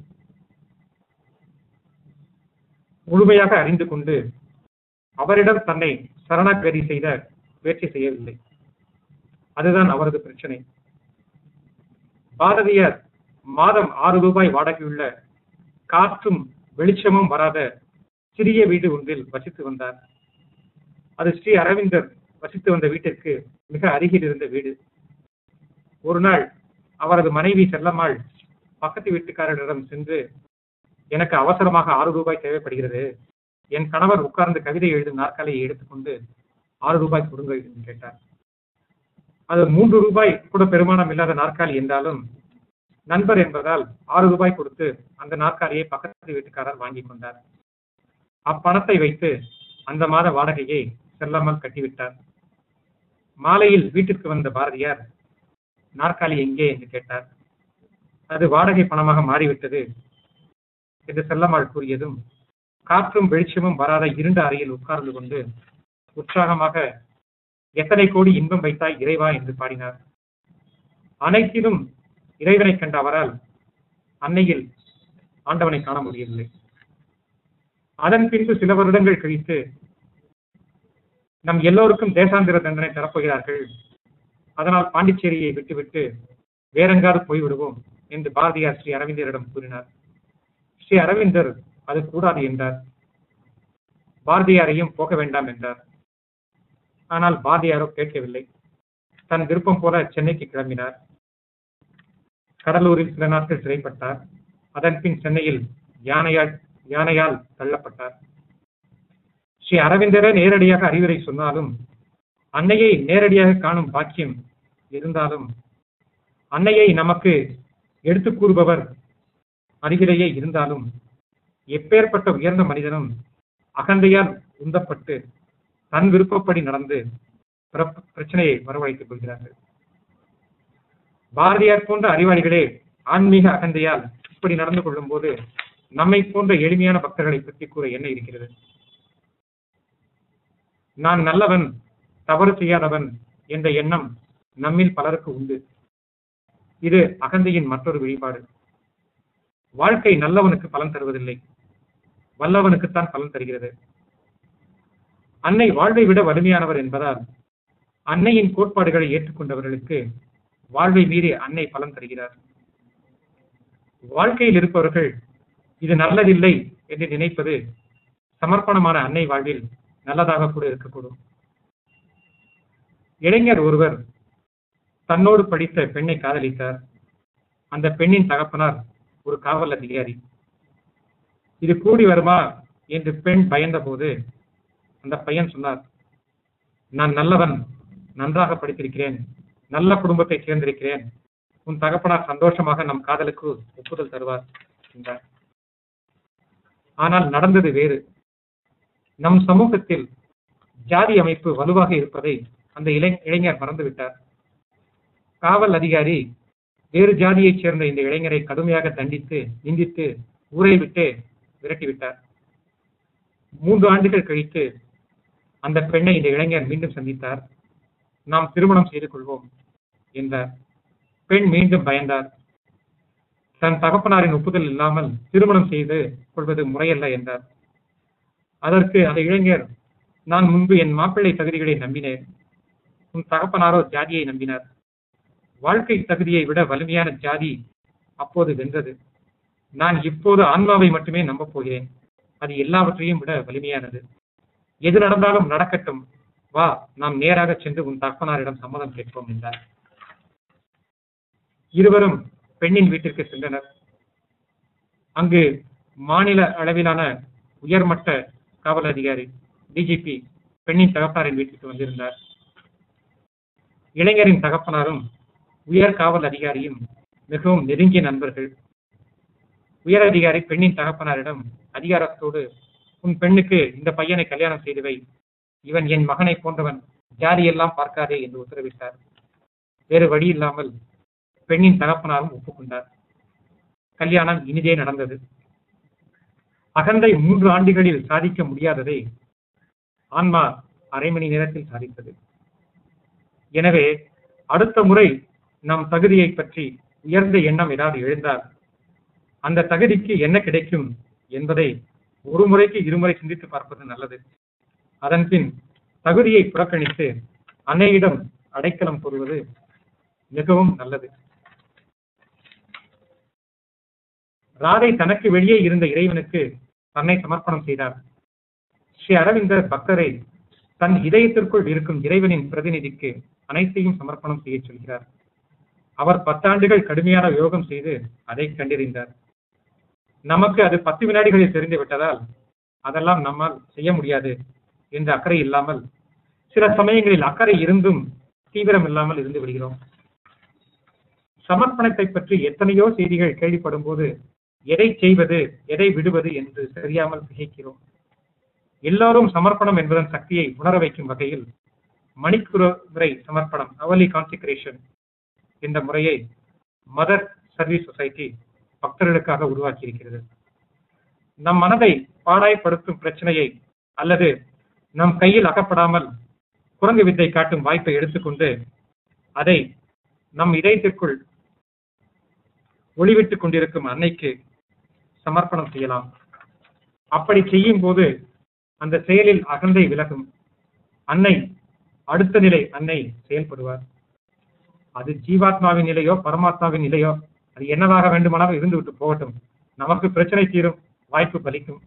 முழுமையாக அறிந்து கொண்டு அவரிடம் தன்னை சரணாகதி செய்த முயற்சி செய்யவில்லை அதுதான் அவரது பிரச்சனை பாரதியார் மாதம் ஆறு ரூபாய் வாடகையுள்ள காற்றும் வெளிச்சமும் வராத சிறிய வீடு ஒன்றில் வசித்து வந்தார் அது ஸ்ரீ அரவிந்தர் வசித்து வந்த வீட்டிற்கு மிக அருகில் இருந்த வீடு ஒரு நாள் அவரது மனைவி செல்லம்மாள் பக்கத்து வீட்டுக்காரரிடம் சென்று எனக்கு அவசரமாக ஆறு ரூபாய் தேவைப்படுகிறது என் கணவர் உட்கார்ந்து கவிதை எழுதும் நாற்காலியை எடுத்துக்கொண்டு ஆறு ரூபாய் கொடுங்க என்று கேட்டார் அது மூன்று ரூபாய் கூட பெருமானம் இல்லாத நாற்காலி என்றாலும் நண்பர் என்பதால் ஆறு ரூபாய் கொடுத்து அந்த நாற்காலியை பக்கத்து வீட்டுக்காரர் வாங்கி கொண்டார் அப்பணத்தை வைத்து அந்த மாத வாடகையை செல்லாமல் கட்டிவிட்டார் மாலையில் வீட்டிற்கு வந்த பாரதியார் நாற்காலி எங்கே என்று கேட்டார் அது வாடகை பணமாக மாறிவிட்டது என்று செல்லம்மாள் கூறியதும் காற்றும் வெளிச்சமும் வராத இருண்ட அறையில் உட்கார்ந்து கொண்டு உற்சாகமாக எத்தனை கோடி இன்பம் வைத்தாய் இறைவா என்று பாடினார் அனைத்திலும் இறைவனை கண்ட அவரால் அன்னையில் ஆண்டவனை காண முடியவில்லை அதன் பின்பு சில வருடங்கள் கழித்து நம் எல்லோருக்கும் தேசாந்திர தண்டனை தரப்போகிறார்கள் அதனால் பாண்டிச்சேரியை விட்டுவிட்டு வேறெங்காவது போய்விடுவோம் என்று பாரதியார் ஸ்ரீ அரவிந்தரிடம் கூறினார் ஸ்ரீ அரவிந்தர் அது கூடாது என்றார் பாரதியாரையும் போக வேண்டாம் என்றார் ஆனால் பாரதியாரோ கேட்கவில்லை தன் விருப்பம் போல சென்னைக்கு கிளம்பினார் கடலூரில் சில நாட்கள் சிறைப்பட்டார் அதன் பின் சென்னையில் யானையால் யானையால் தள்ளப்பட்டார் ஸ்ரீ அரவிந்தரே நேரடியாக அறிவுரை சொன்னாலும் அன்னையை நேரடியாக காணும் பாக்கியம் இருந்தாலும் அன்னையை நமக்கு எடுத்து கூறுபவர் அருகிலேயே இருந்தாலும் எப்பேற்பட்ட உயர்ந்த மனிதனும் அகந்தையால் உந்தப்பட்டு தன் விருப்பப்படி நடந்து பிற- பிரச்சனையை வரவழைத்துக் கொள்கிறார்கள் பாரதியார் போன்ற அறிவாளிகளே ஆன்மீக அகந்தையால் இப்படி நடந்து கொள்ளும் போது நம்மை போன்ற எளிமையான பக்தர்களை பற்றி கூற என்ன இருக்கிறது நான் நல்லவன் தவறு செய்யாதவன் என்ற எண்ணம் நம்மில் பலருக்கு உண்டு இது அகந்தையின் மற்றொரு வெளிப்பாடு வாழ்க்கை நல்லவனுக்கு பலன் தருவதில்லை வல்லவனுக்குத்தான் பலன் தருகிறது அன்னை வாழ்வை விட வலிமையானவர் என்பதால் அன்னையின் கோட்பாடுகளை ஏற்றுக்கொண்டவர்களுக்கு வாழ்வை மீறி அன்னை பலன் தருகிறார் வாழ்க்கையில் இருப்பவர்கள் இது நல்லதில்லை என்று நினைப்பது சமர்ப்பணமான அன்னை வாழ்வில் நல்லதாக கூட இருக்கக்கூடும் இளைஞர் ஒருவர் தன்னோடு படித்த பெண்ணை காதலித்தார் அந்த பெண்ணின் தகப்பனார் ஒரு காவல் அதிகாரி இது கூடி வருமா என்று பெண் பயந்தபோது அந்த பையன் சொன்னார் நான் நல்லவன் நன்றாக படித்திருக்கிறேன் நல்ல குடும்பத்தை சேர்ந்திருக்கிறேன் உன் தகப்பனார் சந்தோஷமாக நம் காதலுக்கு ஒப்புதல் தருவார் என்றார் ஆனால் நடந்தது வேறு நம் சமூகத்தில் ஜாதி அமைப்பு வலுவாக இருப்பதை அந்த இளை இளைஞர் மறந்துவிட்டார் காவல் அதிகாரி வேறு ஜாதியைச் சேர்ந்த இந்த இளைஞரை கடுமையாக தண்டித்து நிந்தித்து ஊரை விட்டு விரட்டிவிட்டார் மூன்று ஆண்டுகள் கழித்து அந்த பெண்ணை இந்த இளைஞர் மீண்டும் சந்தித்தார் நாம் திருமணம் செய்து கொள்வோம் என்றார் பெண் மீண்டும் பயந்தார் தன் தகப்பனாரின் ஒப்புதல் இல்லாமல் திருமணம் செய்து கொள்வது முறையல்ல என்றார் அதற்கு அந்த இளைஞர் நான் முன்பு என் மாப்பிள்ளை தகுதிகளை நம்பினேன் உன் தகப்பனாரோ ஜாதியை நம்பினார் வாழ்க்கை தகுதியை விட வலிமையான ஜாதி அப்போது வென்றது நான் இப்போது ஆன்மாவை மட்டுமே நம்பப் போகிறேன் அது எல்லாவற்றையும் விட வலிமையானது எது நடந்தாலும் நடக்கட்டும் வா நாம் நேராக சென்று உன் தகப்பனாரிடம் சம்மதம் கேட்போம் என்றார் இருவரும் பெண்ணின் வீட்டிற்கு சென்றனர் அங்கு மாநில அளவிலான உயர்மட்ட காவல் அதிகாரி டிஜிபி பெண்ணின் தகப்பனாரின் வீட்டுக்கு வந்திருந்தார் இளைஞரின் தகப்பனாரும் உயர் காவல் அதிகாரியும் மிகவும் நெருங்கிய நண்பர்கள் உயர் அதிகாரி பெண்ணின் தகப்பனாரிடம் அதிகாரத்தோடு உன் பெண்ணுக்கு இந்த பையனை கல்யாணம் செய்து வை இவன் என் மகனை போன்றவன் ஜாதியெல்லாம் பார்க்காதே என்று உத்தரவிட்டார் வேறு வழி இல்லாமல் பெண்ணின் தகப்பனாரும் ஒப்புக்கொண்டார் கல்யாணம் இனிதே நடந்தது அகந்தை மூன்று ஆண்டுகளில் சாதிக்க முடியாததை ஆன்மா அரை மணி நேரத்தில் சாதித்தது எனவே அடுத்த முறை நம் தகுதியை பற்றி உயர்ந்த எண்ணம் ஏதாவது எழுந்தால் அந்த தகுதிக்கு என்ன கிடைக்கும் என்பதை ஒரு முறைக்கு இருமுறை சிந்தித்து பார்ப்பது நல்லது அதன் பின் தகுதியை புறக்கணித்து அன்னையிடம் அடைக்கலம் கூறுவது மிகவும் நல்லது ராதை தனக்கு வெளியே இருந்த இறைவனுக்கு தன்னை சமர்ப்பணம் செய்தார் ஸ்ரீ அரவிந்தர் பக்தரை தன் இதயத்திற்குள் இருக்கும் இறைவனின் பிரதிநிதிக்கு அனைத்தையும் சமர்ப்பணம் செய்ய சொல்கிறார் அவர் பத்தாண்டுகள் கடுமையான யோகம் செய்து அதை கண்டறிந்தார் நமக்கு அது பத்து வினாடிகளில் தெரிந்து விட்டதால் அதெல்லாம் நம்மால் செய்ய முடியாது என்ற அக்கறை இல்லாமல் சில சமயங்களில் அக்கறை இருந்தும் தீவிரம் இல்லாமல் இருந்து விடுகிறோம் சமர்ப்பணத்தை பற்றி எத்தனையோ செய்திகள் கேள்விப்படும் போது எதை செய்வது எதை விடுவது என்று தெரியாமல் திகைக்கிறோம் எல்லோரும் சமர்ப்பணம் என்பதன் சக்தியை உணர வைக்கும் வகையில் மணிக்குறை சமர்ப்பணம் அவலி கான்சிக்ரேஷன் என்ற முறையை மதர் சர்வீஸ் சொசைட்டி பக்தர்களுக்காக உருவாக்கி இருக்கிறது நம் மனதை பாடாய்படுத்தும் பிரச்சனையை அல்லது நம் கையில் அகப்படாமல் குரங்கு வித்தை காட்டும் வாய்ப்பை எடுத்துக்கொண்டு அதை நம் இதயத்திற்குள் ஒளிவிட்டுக் கொண்டிருக்கும் அன்னைக்கு சமர்ப்பணம் செய்யலாம் அப்படி செய்யும் போது அந்த செயலில் அகந்தை விலகும் அன்னை அடுத்த நிலை அன்னை செயல்படுவார் அது ஜீவாத்மாவின் நிலையோ பரமாத்மாவின் நிலையோ அது என்னவாக வேண்டுமானாலும் இருந்து விட்டு போகட்டும் நமக்கு பிரச்சனை தீரும் வாய்ப்பு பலிக்கும்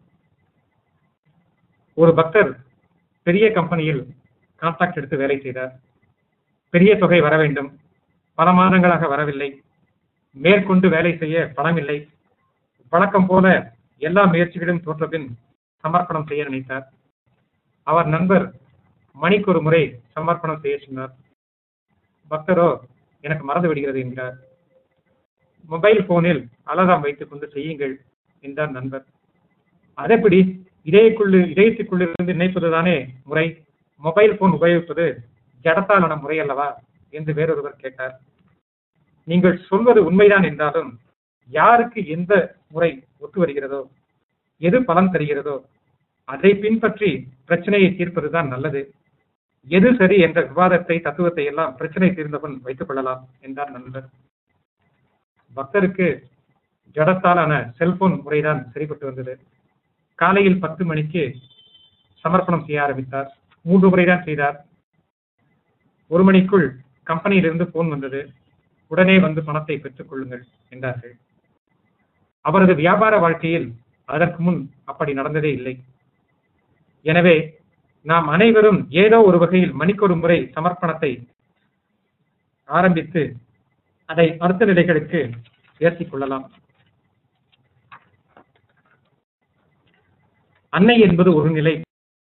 ஒரு பக்தர் பெரிய கம்பெனியில் கான்ட்ராக்ட் எடுத்து வேலை செய்தார் பெரிய தொகை வர வேண்டும் பல மாதங்களாக வரவில்லை மேற்கொண்டு வேலை செய்ய பணம் இல்லை வழக்கம் போல எல்லா முயற்சிகளும் தோற்றபின் சமர்ப்பணம் செய்ய நினைத்தார் அவர் நண்பர் மணிக்கு ஒரு முறை சமர்ப்பணம் செய்ய சொன்னார் பக்தரோ எனக்கு மறந்து விடுகிறது என்கிறார் மொபைல் போனில் அலாரம் வைத்துக் கொண்டு செய்யுங்கள் என்றார் நண்பர் அதேபடி இதயக்குள்ளு இதயத்துக்குள்ளிருந்து நினைப்பதுதானே முறை மொபைல் போன் உபயோகிப்பது ஜடத்தாலான முறை அல்லவா என்று வேறொருவர் கேட்டார் நீங்கள் சொல்வது உண்மைதான் என்றாலும் யாருக்கு எந்த முறை ஒத்து வருகிறதோ எது பலன் தருகிறதோ அதை பின்பற்றி பிரச்சனையை தீர்ப்பதுதான் நல்லது எது சரி என்ற விவாதத்தை தத்துவத்தை எல்லாம் பிரச்சனை தீர்ந்தவன் வைத்துக் கொள்ளலாம் என்றார் நண்பர் பக்தருக்கு ஜடத்தாலான செல்போன் முறைதான் சரிப்பட்டு வந்தது காலையில் பத்து மணிக்கு சமர்ப்பணம் செய்ய ஆரம்பித்தார் மூன்று முறைதான் செய்தார் ஒரு மணிக்குள் கம்பெனியிலிருந்து போன் வந்தது உடனே வந்து பணத்தை பெற்றுக் கொள்ளுங்கள் என்றார்கள் அவரது வியாபார வாழ்க்கையில் அதற்கு முன் அப்படி நடந்ததே இல்லை எனவே நாம் அனைவரும் ஏதோ ஒரு வகையில் மணிக்கொரு முறை சமர்ப்பணத்தை ஆரம்பித்து அதை அடுத்த நிலைகளுக்கு உயர்த்திக் கொள்ளலாம் அன்னை என்பது ஒரு நிலை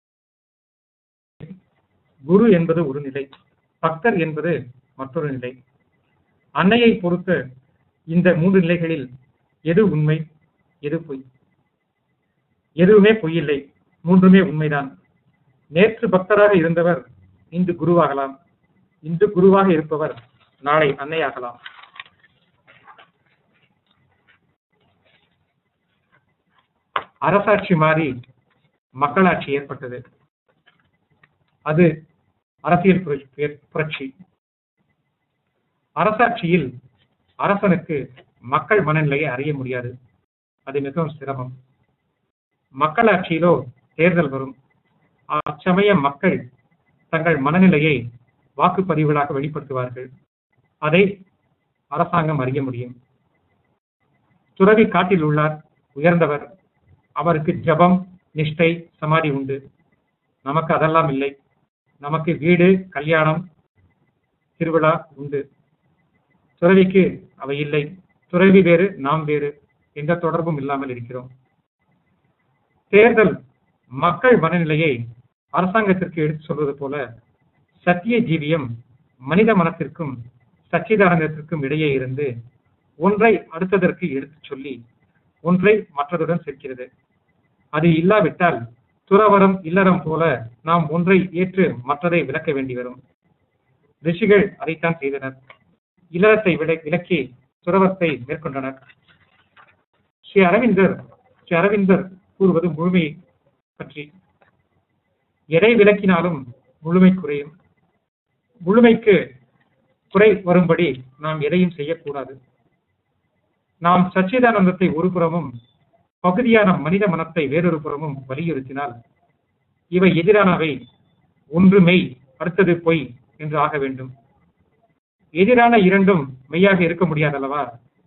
குரு என்பது ஒரு நிலை பக்தர் என்பது மற்றொரு நிலை அன்னையை பொறுத்த இந்த மூன்று நிலைகளில் எது உண்மை எது பொய் எதுவுமே பொய் இல்லை மூன்றுமே உண்மைதான் நேற்று பக்தராக இருந்தவர் இன்று குருவாகலாம் இன்று குருவாக இருப்பவர் நாளை அன்னையாகலாம் அரசாட்சி மாறி மக்களாட்சி ஏற்பட்டது அது அரசியல் புரட்சி- புரட்சி அரசாட்சியில் அரசனுக்கு மக்கள் மனநிலையை அறிய முடியாது அது மிகவும் சிரமம் மக்களாட்சியிலோ தேர்தல் வரும் அச்சமயம் மக்கள் தங்கள் மனநிலையை வாக்குப்பதிவுகளாக வெளிப்படுத்துவார்கள் அதை அரசாங்கம் அறிய முடியும் துறவி காட்டில் உள்ளார் உயர்ந்தவர் அவருக்கு ஜபம் நிஷ்டை சமாதி உண்டு நமக்கு அதெல்லாம் இல்லை நமக்கு வீடு கல்யாணம் திருவிழா உண்டு துறவிக்கு அவை இல்லை துறவி வேறு நாம் வேறு எந்த தொடர்பும் இல்லாமல் இருக்கிறோம் தேர்தல் மக்கள் மனநிலையை அரசாங்கத்திற்கு எடுத்து சொல்வது போல சத்திய ஜீவியம் மனித மனத்திற்கும் சச்சிதானந்தத்திற்கும் இடையே இருந்து ஒன்றை அடுத்ததற்கு எடுத்துச் சொல்லி ஒன்றை மற்றதுடன் சேர்க்கிறது அது இல்லாவிட்டால் துறவரம் இல்லறம் போல நாம் ஒன்றை ஏற்று மற்றதை விளக்க வேண்டி வரும் ரிஷிகள் அதைத்தான் செய்தனர் இல்லறத்தை விட விலக்கி துறவத்தை மேற்கொண்டனர் ஸ்ரீ அரவிந்தர் ஸ்ரீ அரவிந்தர் கூறுவது முழுமை பற்றி எதை விளக்கினாலும் முழுமை குறையும் முழுமைக்கு குறை வரும்படி நாம் எதையும் செய்யக்கூடாது நாம் சச்சிதானந்தத்தை ஒரு புறமும் பகுதியான மனித மனத்தை வேறொரு புறமும் வலியுறுத்தினால் இவை எதிரானவை ஒன்று மெய் அடுத்தது பொய் என்று ஆக வேண்டும் எதிரான இரண்டும் மெய்யாக இருக்க முடியாதல்லவா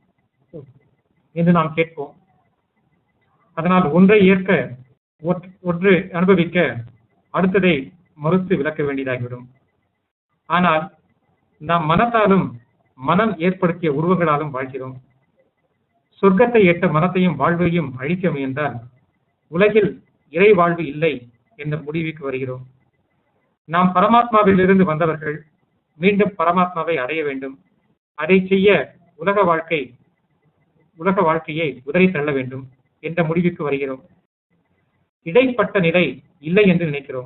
என்று நாம் கேட்போம் அதனால் ஒன்றை ஏற்க ஒற்- ஒன்று அனுபவிக்க அடுத்ததை மறுத்து விளக்க வேண்டியதாகிவிடும் ஆனால் நாம் மனத்தாலும் மனம் ஏற்படுத்திய உருவங்களாலும் வாழ்கிறோம் சொர்க்கத்தை ஏற்ற மனத்தையும் வாழ்வையும் அழிக்க முயன்றால் உலகில் இறை வாழ்வு இல்லை என்ற முடிவுக்கு வருகிறோம் நாம் பரமாத்மாவிலிருந்து வந்தவர்கள் மீண்டும் பரமாத்மாவை அடைய வேண்டும் அதை செய்ய உலக வாழ்க்கை உலக வாழ்க்கையை உதறி தள்ள வேண்டும் என்ற முடிவுக்கு வருகிறோம் இடைப்பட்ட நிலை இல்லை என்று நினைக்கிறோம்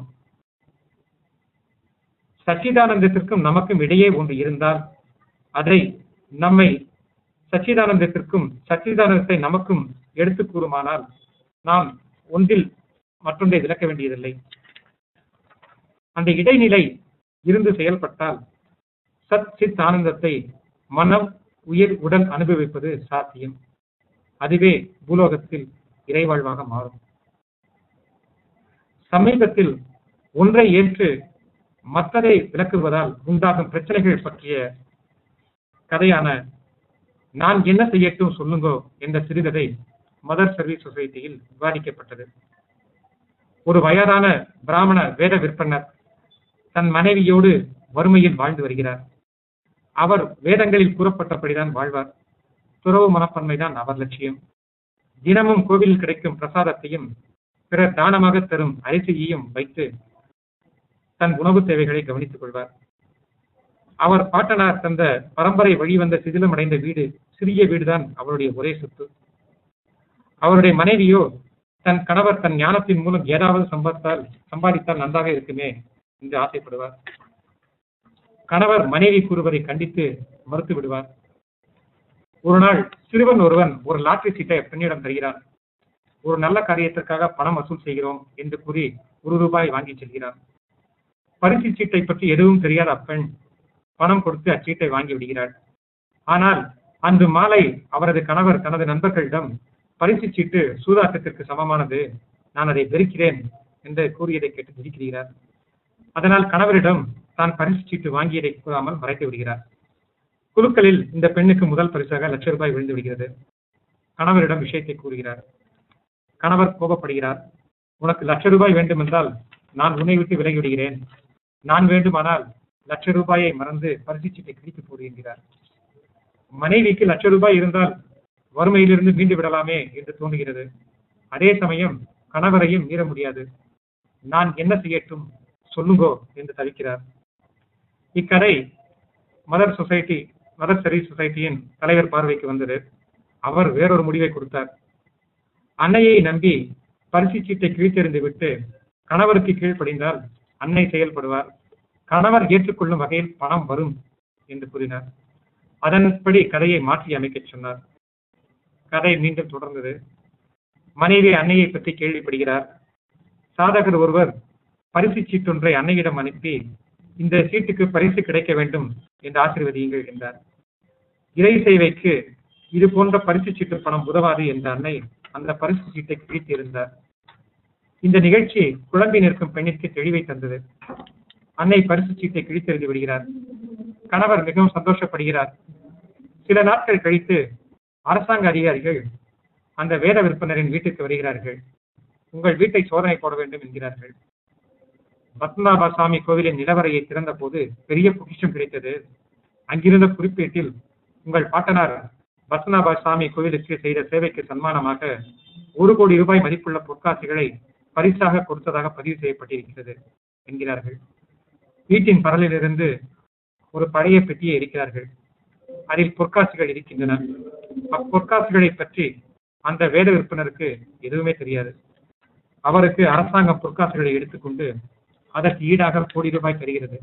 சச்சிதானந்தத்திற்கும் நமக்கும் இடையே ஒன்று இருந்தால் அதை நம்மை சச்சிதானந்தத்திற்கும் சச்சிதானந்தத்தை நமக்கும் எடுத்து கூறுமானால் நாம் ஒன்றில் மற்றொன்றை விளக்க வேண்டியதில்லை அந்த இடைநிலை இருந்து செயல்பட்டால் சத் சித் ஆனந்தத்தை மனம் உயிர் உடல் அனுபவிப்பது சாத்தியம் அதுவே பூலோகத்தில் இறைவாழ்வாக மாறும் சமீபத்தில் ஒன்றை ஏற்று மற்றதை விளக்குவதால் உண்டாகும் பிரச்சனைகள் பற்றிய கதையான நான் என்ன செய்யட்டும் சொல்லுங்கோ என்ற சிறுகதை மதர் சர்வீஸ் சொசைட்டியில் விவாதிக்கப்பட்டது ஒரு வயதான பிராமண வேத விற்பனர் தன் மனைவியோடு வறுமையில் வாழ்ந்து வருகிறார் அவர் வேதங்களில் கூறப்பட்டபடிதான் வாழ்வார் துறவு மனப்பான்மைதான் அவர் லட்சியம் தினமும் கோவிலில் கிடைக்கும் பிரசாதத்தையும் பிறர் தானமாக தரும் அரிசியையும் வைத்து தன் உணவு தேவைகளை கவனித்துக் கொள்வார் அவர் பாட்டனார் தந்த பரம்பரை வழிவந்த சிதிலமடைந்த வீடு சிறிய வீடுதான் அவருடைய ஒரே சொத்து அவருடைய மனைவியோ தன் கணவர் தன் ஞானத்தின் மூலம் ஏதாவது சம்பாதித்தால் சம்பாதித்தால் நன்றாக இருக்குமே என்று ஆசைப்படுவார் கணவர் மனைவி கூறுவதை கண்டித்து மறுத்து விடுவார் ஒரு நாள் சிறுவன் ஒருவன் ஒரு லாட்டரி சீட்டை பெண்ணிடம் தருகிறான் ஒரு நல்ல காரியத்திற்காக பணம் வசூல் செய்கிறோம் என்று கூறி ஒரு ரூபாய் வாங்கி செல்கிறார் பரிசு சீட்டை பற்றி எதுவும் தெரியாத அப்பெண் பணம் கொடுத்து அச்சீட்டை வாங்கி விடுகிறார் ஆனால் அன்று மாலை அவரது கணவர் தனது நண்பர்களிடம் பரிசு சீட்டு சூதாட்டத்திற்கு சமமானது நான் அதை வெறுக்கிறேன் என்று கூறியதை கேட்டு வெறுக்கிறார் அதனால் கணவரிடம் தான் பரிசு சீட்டு வாங்கியதை கூறாமல் மறைத்து விடுகிறார் குழுக்களில் இந்த பெண்ணுக்கு முதல் பரிசாக லட்ச ரூபாய் விழுந்து விடுகிறது கணவரிடம் விஷயத்தை கூறுகிறார் கணவர் கோபப்படுகிறார் உனக்கு லட்ச ரூபாய் வேண்டுமென்றால் நான் உன்னை விட்டு விலகி விடுகிறேன் நான் வேண்டுமானால் லட்ச ரூபாயை மறந்து பரிசு சீட்டை கிழித்து போடுகிறார் மனைவிக்கு லட்ச ரூபாய் இருந்தால் வறுமையிலிருந்து மீண்டு விடலாமே என்று தோன்றுகிறது அதே சமயம் கணவரையும் மீற முடியாது நான் என்ன செய்யட்டும் சொல்லுங்கோ என்று தவிக்கிறார் இக்கதை மதர் சொசைட்டி மதர் சர்வீஸ் சொசைட்டியின் தலைவர் பார்வைக்கு வந்தது அவர் வேறொரு முடிவை கொடுத்தார் அன்னையை நம்பி பரிசு சீட்டை கிழித்தெறிந்து விட்டு கணவருக்கு கீழ்ப்படிந்தால் அன்னை செயல்படுவார் கணவர் ஏற்றுக்கொள்ளும் வகையில் பணம் வரும் என்று கூறினார் அதன்படி கதையை மாற்றி அமைக்கச் சொன்னார் கதை மீண்டும் தொடர்ந்தது மனைவி அன்னையை பற்றி கேள்விப்படுகிறார் சாதகர் ஒருவர் பரிசு சீட்டொன்றை அன்னையிடம் அனுப்பி இந்த சீட்டுக்கு பரிசு கிடைக்க வேண்டும் என்று ஆசீர்வதியுங்கள் என்றார் இறை சேவைக்கு இது போன்ற பரிசு சீட்டு பணம் உதவாது என்ற அன்னை அந்த பரிசு சீட்டை கிழித்து இருந்தார் இந்த நிகழ்ச்சி குழம்பி நிற்கும் பெண்ணிற்கு தெளிவை தந்தது அன்னை பரிசு சீட்டை கிழித்தெறிந்து விடுகிறார் கணவர் மிகவும் சந்தோஷப்படுகிறார் சில நாட்கள் கழித்து அரசாங்க அதிகாரிகள் அந்த வேத விற்பனரின் வீட்டுக்கு வருகிறார்கள் உங்கள் வீட்டை சோதனை போட வேண்டும் என்கிறார்கள் பத்மநாப சாமி கோவிலின் நிலவரையை திறந்த போது பெரிய பொக்கிஷம் கிடைத்தது அங்கிருந்த குறிப்பேட்டில் உங்கள் பாட்டனார் பத்மநாப சாமி கோவிலுக்கு செய்த சேவைக்கு சன்மானமாக ஒரு கோடி ரூபாய் மதிப்புள்ள பொற்காசுகளை பரிசாக கொடுத்ததாக பதிவு செய்யப்பட்டிருக்கிறது என்கிறார்கள் வீட்டின் பரலிலிருந்து ஒரு பழைய பெட்டியை எடுக்கிறார்கள் அதில் பொற்காசுகள் இருக்கின்றன அப்பொற்காசுகளை பற்றி அந்த வேத விற்பனருக்கு எதுவுமே தெரியாது அவருக்கு அரசாங்கம் பொற்காசுகளை எடுத்துக்கொண்டு அதற்கு ஈடாக கோடி ரூபாய் தருகிறது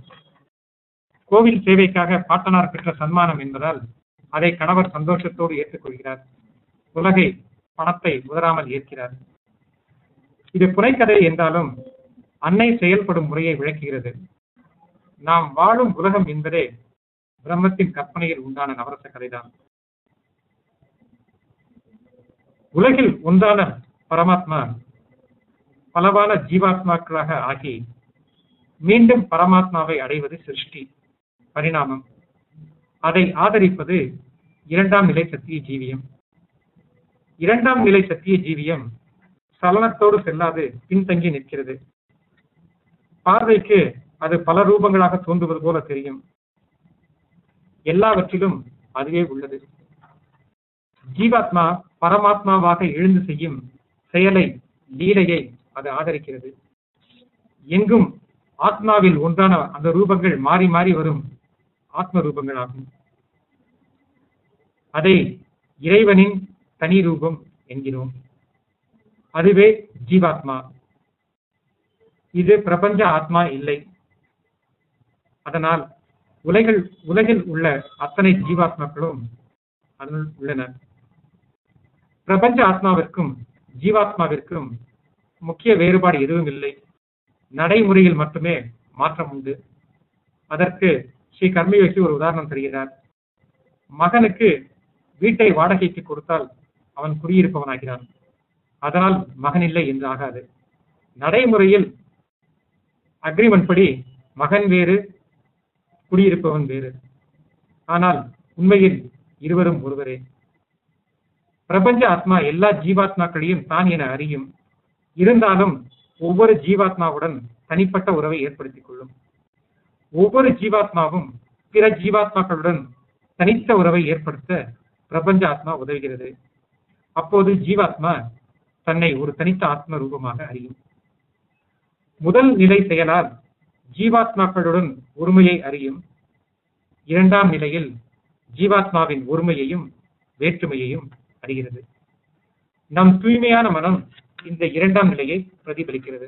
கோவில் சேவைக்காக பாட்டனார் பெற்ற சன்மானம் என்பதால் அதை கணவர் சந்தோஷத்தோடு ஏற்றுக்கொள்கிறார் உலகை பணத்தை உதறாமல் ஏற்கிறார் இது புனைக்கதை என்றாலும் அன்னை செயல்படும் முறையை விளக்குகிறது நாம் வாழும் உலகம் என்பதே பிரம்மத்தின் கற்பனையில் உண்டான நவரச கதைதான் உலகில் ஒன்றான பரமாத்மா பலவான ஜீவாத்மாக்களாக ஆகி மீண்டும் பரமாத்மாவை அடைவது சிருஷ்டி பரிணாமம் அதை ஆதரிப்பது இரண்டாம் நிலை சத்திய ஜீவியம் இரண்டாம் நிலை சத்திய ஜீவியம் சலனத்தோடு செல்லாது பின்தங்கி நிற்கிறது பார்வைக்கு அது பல ரூபங்களாக தோன்றுவது போல தெரியும் எல்லாவற்றிலும் அதுவே உள்ளது ஜீவாத்மா பரமாத்மாவாக எழுந்து செய்யும் செயலை லீலையை அது ஆதரிக்கிறது எங்கும் ஆத்மாவில் ஒன்றான அந்த ரூபங்கள் மாறி மாறி வரும் ஆத்ம ரூபங்களாகும் அதை இறைவனின் தனி ரூபம் என்கிறோம் அதுவே ஜீவாத்மா இது பிரபஞ்ச ஆத்மா இல்லை அதனால் உலகில் உலகில் உள்ள அத்தனை ஜீவாத்மாக்களும் அதனுள் உள்ளன பிரபஞ்ச ஆத்மாவிற்கும் ஜீவாத்மாவிற்கும் முக்கிய வேறுபாடு எதுவும் இல்லை நடைமுறையில் மட்டுமே மாற்றம் உண்டு அதற்கு ஸ்ரீ கர்மயோகி ஒரு உதாரணம் தருகிறார் மகனுக்கு வீட்டை வாடகைக்கு கொடுத்தால் அவன் குடியிருப்பவனாகிறான் அதனால் மகன் இல்லை என்று ஆகாது நடைமுறையில் அக்ரிமெண்ட் படி மகன் வேறு குடியிருப்பவன் வேறு ஆனால் உண்மையில் இருவரும் ஒருவரே பிரபஞ்ச ஆத்மா எல்லா ஜீவாத்மாக்களையும் தான் என அறியும் இருந்தாலும் ஒவ்வொரு ஜீவாத்மாவுடன் தனிப்பட்ட உறவை ஏற்படுத்திக் கொள்ளும் ஒவ்வொரு ஜீவாத்மாவும் பிற ஜீவாத்மாக்களுடன் தனித்த உறவை ஏற்படுத்த பிரபஞ்ச ஆத்மா உதவுகிறது அப்போது ஜீவாத்மா தன்னை ஒரு தனித்த ஆத்ம ரூபமாக அறியும் முதல் நிலை செயலால் ஜீவாத்மாக்களுடன் ஒருமையை அறியும் இரண்டாம் நிலையில் ஜீவாத்மாவின் ஒருமையையும் வேற்றுமையையும் அறிகிறது நம் தூய்மையான மனம் இந்த இரண்டாம் நிலையை பிரதிபலிக்கிறது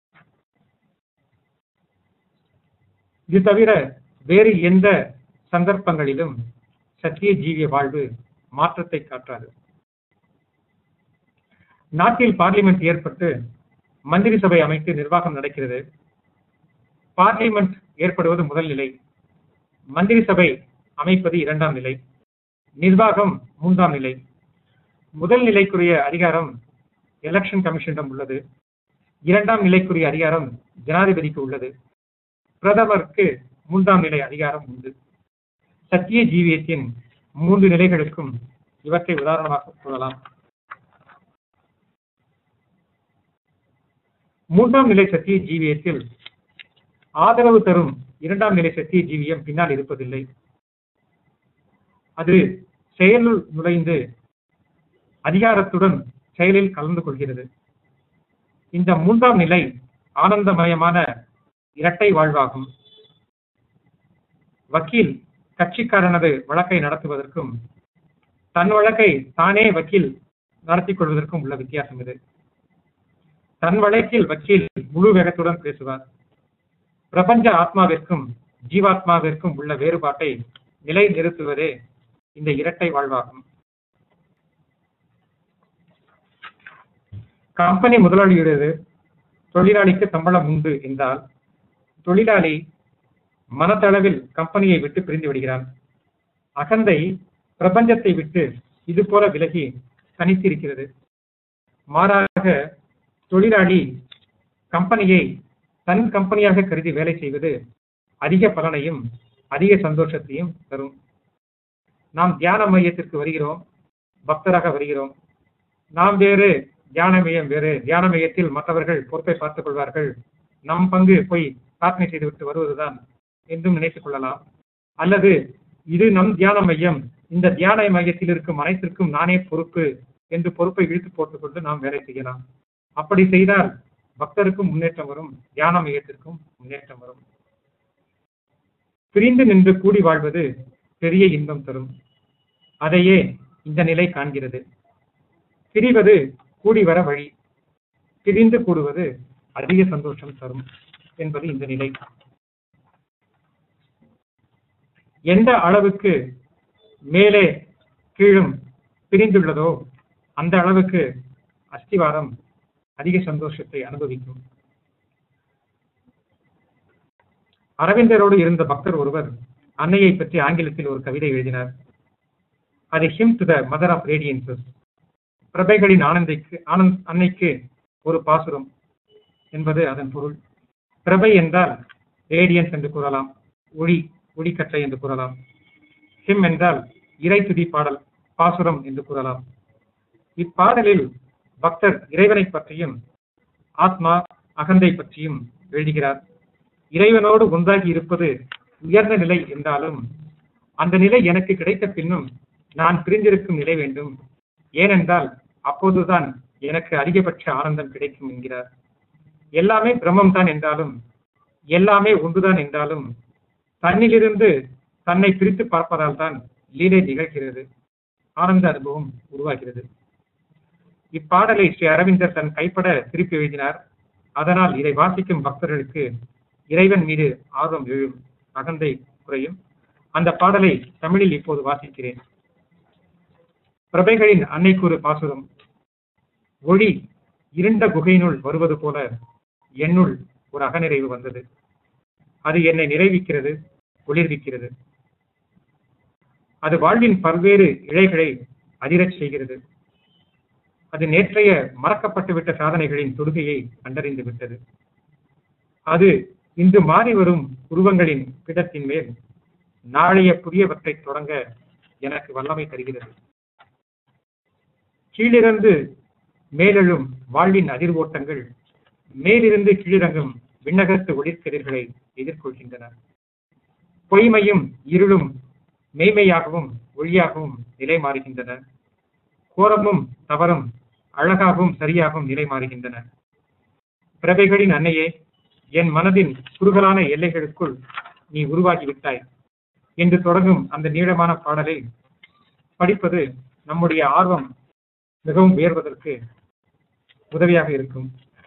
இது தவிர வேறு எந்த சந்தர்ப்பங்களிலும் சத்திய ஜீவிய வாழ்வு மாற்றத்தை காட்டாது நாட்டில் பார்லிமெண்ட் ஏற்பட்டு மந்திரி சபை அமைத்து நிர்வாகம் நடக்கிறது பார்லிமெண்ட் ஏற்படுவது முதல் நிலை மந்திரி சபை அமைப்பது இரண்டாம் நிலை நிர்வாகம் மூன்றாம் நிலை முதல் நிலைக்குரிய அதிகாரம் எலெக்ஷன் கமிஷனிடம் உள்ளது இரண்டாம் நிலைக்குரிய அதிகாரம் ஜனாதிபதிக்கு உள்ளது பிரதமருக்கு மூன்றாம் நிலை அதிகாரம் உண்டு சத்திய ஜீவியத்தின் மூன்று நிலைகளுக்கும் இவற்றை உதாரணமாக கூறலாம் மூன்றாம் நிலை சத்திய ஜீவியத்தில் ஆதரவு தரும் இரண்டாம் நிலை சத்திய ஜீவியம் பின்னால் இருப்பதில்லை அது செயலுள் நுழைந்து அதிகாரத்துடன் செயலில் கலந்து கொள்கிறது இந்த மூன்றாம் நிலை ஆனந்தமயமான இரட்டை வாழ்வாகும் வக்கீல் கட்சிக்காரனது வழக்கை நடத்துவதற்கும் தன் வழக்கை தானே வக்கீல் நடத்திக் கொள்வதற்கும் உள்ள வித்தியாசம் இது தன் வழக்கில் வக்கீல் முழு வேகத்துடன் பேசுவார் பிரபஞ்ச ஆத்மாவிற்கும் ஜீவாத்மாவிற்கும் உள்ள வேறுபாட்டை நிலை நிறுத்துவதே இந்த இரட்டை வாழ்வாகும் கம்பெனி முதலாளியுடையது தொழிலாளிக்கு சம்பளம் உண்டு என்றால் தொழிலாளி மனதளவில் கம்பெனியை விட்டு பிரிந்து விடுகிறான் அகந்தை பிரபஞ்சத்தை விட்டு இது போல விலகி தனித்திருக்கிறது மாறாக தொழிலாளி கம்பெனியை தன் கம்பெனியாக கருதி வேலை செய்வது அதிக பலனையும் அதிக சந்தோஷத்தையும் தரும் நாம் தியான மையத்திற்கு வருகிறோம் பக்தராக வருகிறோம் நாம் வேறு தியான மையம் வேறு தியான மையத்தில் மற்றவர்கள் பொறுப்பை பார்த்துக் கொள்வார்கள் நம் பங்கு போய் பிரார்த்தனை செய்துவிட்டு வருவதுதான் என்றும் நினைத்துக் கொள்ளலாம் அல்லது இது நம் தியான மையம் இந்த தியான மையத்தில் இருக்கும் அனைத்திற்கும் நானே பொறுப்பு என்று பொறுப்பை இழுத்து போட்டுக்கொண்டு நாம் வேலை செய்யலாம் அப்படி செய்தால் பக்தருக்கும் முன்னேற்றம் வரும் தியான மையத்திற்கும் முன்னேற்றம் வரும் பிரிந்து நின்று கூடி வாழ்வது பெரிய இன்பம் தரும் அதையே இந்த நிலை காண்கிறது பிரிவது கூடி வர வழி பிரிந்து கூடுவது அதிக சந்தோஷம் தரும் என்பது இந்த நிலை எந்த அளவுக்கு மேலே கீழும் பிரிந்துள்ளதோ அந்த அளவுக்கு அஸ்திவாரம் அதிக சந்தோஷத்தை அனுபவிக்கும் அரவிந்தரோடு இருந்த பக்தர் ஒருவர் அன்னையை பற்றி ஆங்கிலத்தில் ஒரு கவிதை எழுதினார் அது hymn to the mother of radiances பிரபைகளின் ஆனந்தைக்கு ஆனந்த் அன்னைக்கு ஒரு பாசுரம் என்பது அதன் பொருள் பிரபை என்றால் ரேடியன்ஸ் என்று கூறலாம் ஒளி ஒளிக்கற்றை என்று கூறலாம் ஹிம் என்றால் இறை துதி பாடல் பாசுரம் என்று கூறலாம் இப்பாடலில் பக்தர் இறைவனை பற்றியும் ஆத்மா அகந்தை பற்றியும் எழுதுகிறார் இறைவனோடு ஒன்றாகி இருப்பது உயர்ந்த நிலை என்றாலும் அந்த நிலை எனக்கு கிடைத்த பின்னும் நான் பிரிந்திருக்கும் நிலை வேண்டும் ஏனென்றால் அப்போதுதான் எனக்கு அதிகபட்ச ஆனந்தம் கிடைக்கும் என்கிறார் எல்லாமே பிரம்மம் தான் என்றாலும் எல்லாமே ஒன்றுதான் என்றாலும் தன்னிலிருந்து தன்னை பிரித்து பார்ப்பதால் தான் லீலை நிகழ்கிறது ஆனந்த அனுபவம் உருவாகிறது இப்பாடலை ஸ்ரீ அரவிந்தர் தன் கைப்பட திருப்பி எழுதினார் அதனால் இதை வாசிக்கும் பக்தர்களுக்கு இறைவன் மீது ஆர்வம் எழும் அகந்தை குறையும் அந்த பாடலை தமிழில் இப்போது வாசிக்கிறேன் பிரபைகளின் அன்னைக்கு ஒரு பாசுரம் ஒளி இருண்ட குகையினுள் வருவது போல என்னுள் ஒரு அகநிறைவு வந்தது அது என்னை நிறைவிக்கிறது ஒளிர்விக்கிறது அது வாழ்வின் பல்வேறு இழைகளை அதிரச் செய்கிறது அது நேற்றைய மறக்கப்பட்டுவிட்ட சாதனைகளின் தொடுகையை கண்டறிந்து விட்டது அது இன்று மாறி வரும் உருவங்களின் பிடத்தின் மேல் நாளைய புதியவற்றை தொடங்க எனக்கு வல்லமை தருகிறது கீழிருந்து மேலெழும் வாழ்வின் அதிர்வோட்டங்கள் மேலிருந்து கீழிறங்கும் விண்ணகத்து ஒளிர்கதிர்களை எதிர்கொள்கின்றன பொய்மையும் இருளும் மெய்மையாகவும் ஒளியாகவும் நிலை மாறுகின்றன கோரமும் தவறும் அழகாகவும் சரியாகவும் நிலை மாறுகின்றன பிரபைகளின் அன்னையே என் மனதின் குறுகலான எல்லைகளுக்குள் நீ உருவாகிவிட்டாய் என்று தொடங்கும் அந்த நீளமான பாடலை படிப்பது நம்முடைய ஆர்வம் மிகவும் உயர்வதற்கு உதவியாக இருக்கும்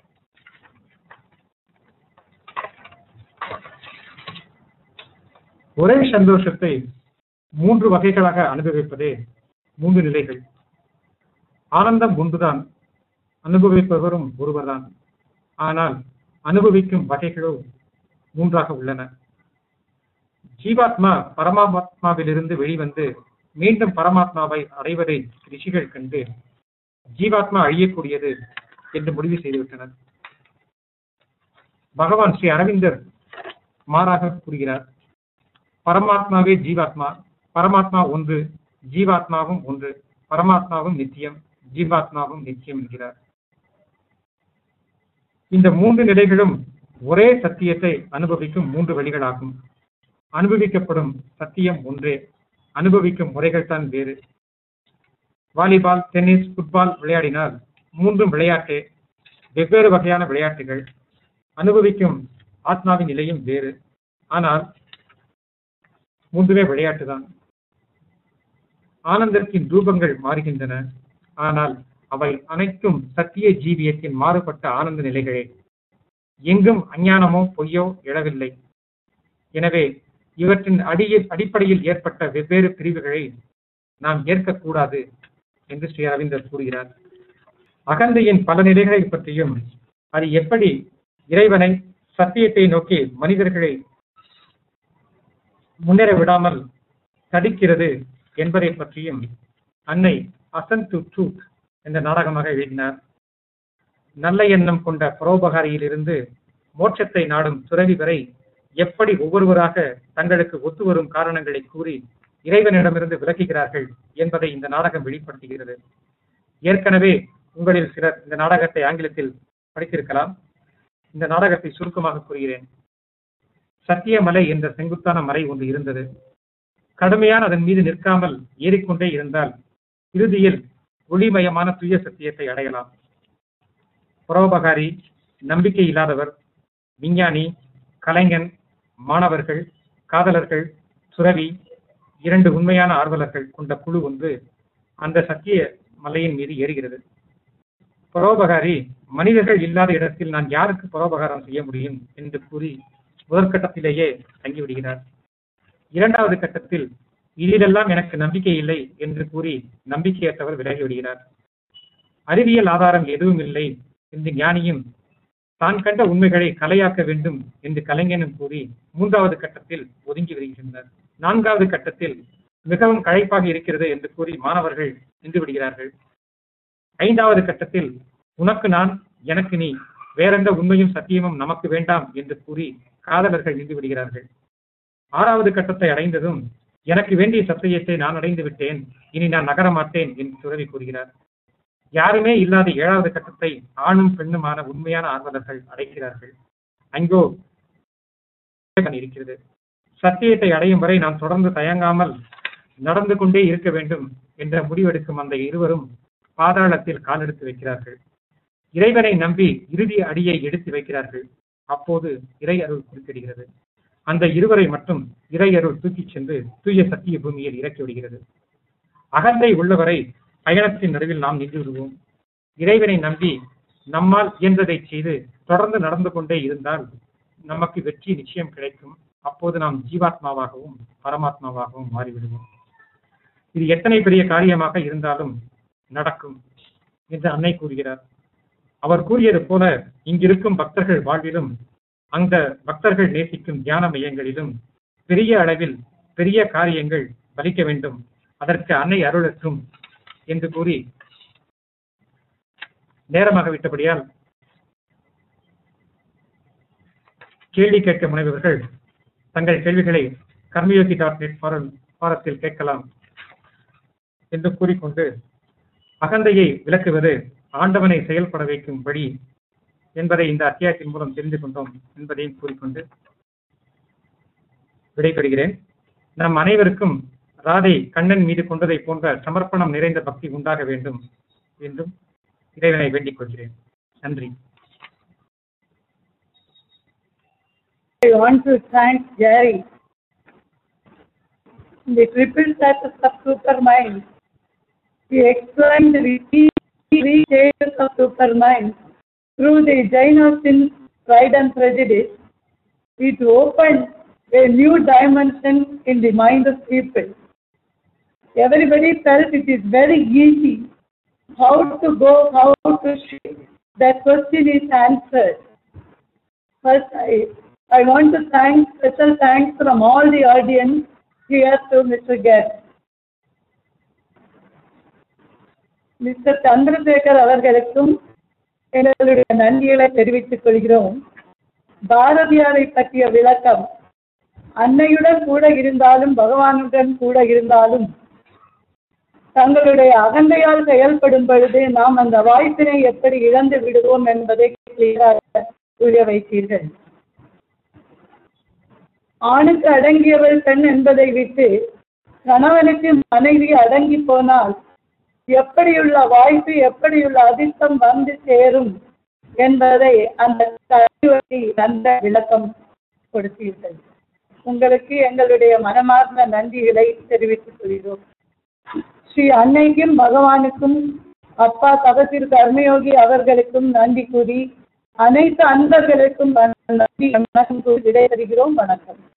ஒரே சந்தோஷத்தை மூன்று வகைகளாக அனுபவிப்பதே மூன்று நிலைகள் ஆனந்தம் ஒன்றுதான் அனுபவிப்பவரும் ஒருவர்தான் ஆனால் அனுபவிக்கும் வகைகளோ மூன்றாக உள்ளன ஜீவாத்மா பரமாத்மாவிலிருந்து வெளிவந்து மீண்டும் பரமாத்மாவை அடைவதை ரிஷிகள் கண்டு ஜீவாத்மா அழியக்கூடியது என்று முடிவு செய்துவிட்டனர் பகவான் ஸ்ரீ அரவிந்தர் மாறாக கூறுகிறார் பரமாத்மாவே ஜீவாத்மா பரமாத்மா ஒன்று ஜீவாத்மாவும் ஒன்று பரமாத்மாவும் நித்தியம் ஜீவாத்மாவும் நித்தியம் என்கிறார் இந்த மூன்று நிலைகளும் ஒரே சத்தியத்தை அனுபவிக்கும் மூன்று வழிகளாகும் அனுபவிக்கப்படும் சத்தியம் ஒன்றே அனுபவிக்கும் முறைகள் தான் வேறு வாலிபால் டென்னிஸ் ஃபுட்பால் விளையாடினால் மூன்றும் விளையாட்டே வெவ்வேறு வகையான விளையாட்டுகள் அனுபவிக்கும் ஆத்மாவின் நிலையும் வேறு ஆனால் மூன்றுமே விளையாட்டு தான் ஆனந்தத்தின் ரூபங்கள் மாறுகின்றன ஆனால் அவை அனைத்தும் சத்திய ஜீவியத்தின் மாறுபட்ட ஆனந்த நிலைகளே எங்கும் அஞ்ஞானமோ பொய்யோ எழவில்லை எனவே இவற்றின் அடியில் அடிப்படையில் ஏற்பட்ட வெவ்வேறு பிரிவுகளை நாம் ஏற்கக்கூடாது என்று ஸ்ரீ அரவிந்தர் கூறுகிறார் அகந்தையின் பல நிலைகளை பற்றியும் அது எப்படி இறைவனை சத்தியத்தை நோக்கி மனிதர்களை முன்னேற விடாமல் தடுக்கிறது என்பதை பற்றியும் அன்னை அசன் டு ட்ரூத் என்ற நாடகமாக எழுதினார் நல்ல எண்ணம் கொண்ட பரோபகாரியிலிருந்து மோட்சத்தை நாடும் துறவி வரை எப்படி ஒவ்வொருவராக தங்களுக்கு ஒத்து வரும் காரணங்களை கூறி இறைவனிடமிருந்து விலகுகிறார்கள் என்பதை இந்த நாடகம் வெளிப்படுத்துகிறது ஏற்கனவே உங்களில் சிலர் இந்த நாடகத்தை ஆங்கிலத்தில் படித்திருக்கலாம் இந்த நாடகத்தை சுருக்கமாக கூறுகிறேன் சத்தியமலை என்ற செங்குத்தான மலை ஒன்று இருந்தது கடுமையான அதன் மீது நிற்காமல் ஏறிக்கொண்டே இருந்தால் இறுதியில் ஒளிமயமான தூய சத்தியத்தை அடையலாம் புரோபகாரி நம்பிக்கை இல்லாதவர் விஞ்ஞானி கலைஞன் மாணவர்கள் காதலர்கள் துறவி இரண்டு உண்மையான ஆர்வலர்கள் கொண்ட குழு ஒன்று அந்த சத்திய மலையின் மீது ஏறுகிறது பரோபகாரி மனிதர்கள் இல்லாத இடத்தில் நான் யாருக்கு பரோபகாரம் செய்ய முடியும் என்று கூறி முதற்கட்டத்திலேயே தங்கிவிடுகிறார் இரண்டாவது கட்டத்தில் இதிலெல்லாம் எனக்கு நம்பிக்கை இல்லை என்று கூறி நம்பிக்கையற்றவர் விலகி விடுகிறார் அறிவியல் ஆதாரம் எதுவும் இல்லை என்று ஞானியும் தான் கண்ட உண்மைகளை கலையாக்க வேண்டும் என்று கலைஞனும் கூறி மூன்றாவது கட்டத்தில் ஒதுங்கி வருகின்றனர் நான்காவது கட்டத்தில் மிகவும் களைப்பாக இருக்கிறது என்று கூறி மாணவர்கள் நின்று விடுகிறார்கள் ஐந்தாவது கட்டத்தில் உனக்கு நான் எனக்கு நீ வேறெந்த உண்மையும் சத்தியமும் நமக்கு வேண்டாம் என்று கூறி காதலர்கள் நின்று விடுகிறார்கள் ஆறாவது கட்டத்தை அடைந்ததும் எனக்கு வேண்டிய சத்தியத்தை நான் அடைந்து விட்டேன் இனி நான் நகர மாட்டேன் என்று துறவி கூறுகிறார் யாருமே இல்லாத ஏழாவது கட்டத்தை ஆணும் பெண்ணுமான உண்மையான ஆர்வலர்கள் அடைகிறார்கள் அங்கோ இருக்கிறது சத்தியத்தை அடையும் வரை நாம் தொடர்ந்து தயங்காமல் நடந்து கொண்டே இருக்க வேண்டும் என்ற முடிவெடுக்கும் அந்த இருவரும் பாதாளத்தில் காலெடுத்து வைக்கிறார்கள் இறைவனை நம்பி இறுதி அடியை எடுத்து வைக்கிறார்கள் அப்போது இறை அருள் குறுக்கிடுகிறது அந்த இருவரை மட்டும் இறை அருள் தூக்கிச் சென்று தூய சத்திய பூமியில் இறக்கி விடுகிறது அகந்தை உள்ளவரை பயணத்தின் நடுவில் நாம் நின்று விடுவோம் இறைவனை நம்பி நம்மால் இயன்றதை செய்து தொடர்ந்து நடந்து கொண்டே இருந்தால் நமக்கு வெற்றி நிச்சயம் கிடைக்கும் அப்போது நாம் ஜீவாத்மாவாகவும் பரமாத்மாவாகவும் மாறிவிடுவோம் இது எத்தனை பெரிய காரியமாக இருந்தாலும் நடக்கும் என்று அன்னை கூறுகிறார் அவர் கூறியது போல இங்கிருக்கும் பக்தர்கள் வாழ்விலும் அந்த பக்தர்கள் நேசிக்கும் தியான மையங்களிலும் பெரிய அளவில் பெரிய காரியங்கள் பலிக்க வேண்டும் அதற்கு அன்னை அருளற்றும் என்று கூறி நேரமாக விட்டபடியால் கேள்வி கேட்க முனைபவர்கள் தங்கள் கேள்விகளை கர்மயோகி டாட் நெட் பாரத்தில் கேட்கலாம் என்று கூறிக்கொண்டு அகந்தையை விளக்குவது ஆண்டவனை செயல்பட வைக்கும் வழி என்பதை இந்த அத்தியாயத்தின் மூலம் தெரிந்து கொண்டோம் என்பதையும் கூறிக்கொண்டு விடைபெறுகிறேன் நம் அனைவருக்கும் ராதை கண்ணன் மீது கொண்டதை போன்ற சமர்ப்பணம் நிறைந்த பக்தி உண்டாக வேண்டும் என்றும் இறைவனை வேண்டிக் கொள்கிறேன் நன்றி I want to thank Jerry. The triple status of supermind. He explained the three stages of supermind through the Jainism pride and prejudice. It opened a new dimension in the mind of people. Everybody felt it is very easy how to go, how to shift. That question is answered. First, I, I want to thank, special thanks from all the audience here to Mr. Guest. Mister Chandrasekhar அவர்களுக்கும் எங்களுடைய நன்றிகளை தெரிவித்துக் கொள்கிறோம் பாரதியாரை பற்றிய விளக்கம் அன்னையுடன் கூட இருந்தாலும் பகவானுடன் கூட இருந்தாலும் தங்களுடைய அகந்தையால் செயல்படும் பொழுது நாம் அந்த வாய்ப்பினை எப்படி இழந்து விடுவோம் என்பதை கிளியராக புரிய வைத்தீர்கள் ஆணுக்கு அடங்கியவள் பெண் என்பதை விட்டு கணவனுக்கு மனைவி அடங்கி போனால் எப்படியுள்ள வாய்ப்பு எப்படியுள்ள அதிர்ஷ்டம் வந்து சேரும் என்பதை அந்த கல்வி நல்ல விளக்கம் கொடுத்தீர்கள் உங்களுக்கு எங்களுடைய மனமார்ந்த நன்றிகளை தெரிவித்துக் கொள்கிறோம் ஸ்ரீ அன்னைக்கும் பகவானுக்கும் அப்பா தபசில் கர்மயோகி அவர்களுக்கும் நன்றி கூறி அனைத்து அன்பர்களுக்கும் நன்றி வணக்கம் கூறி விடைபெறுகிறோம் வணக்கம்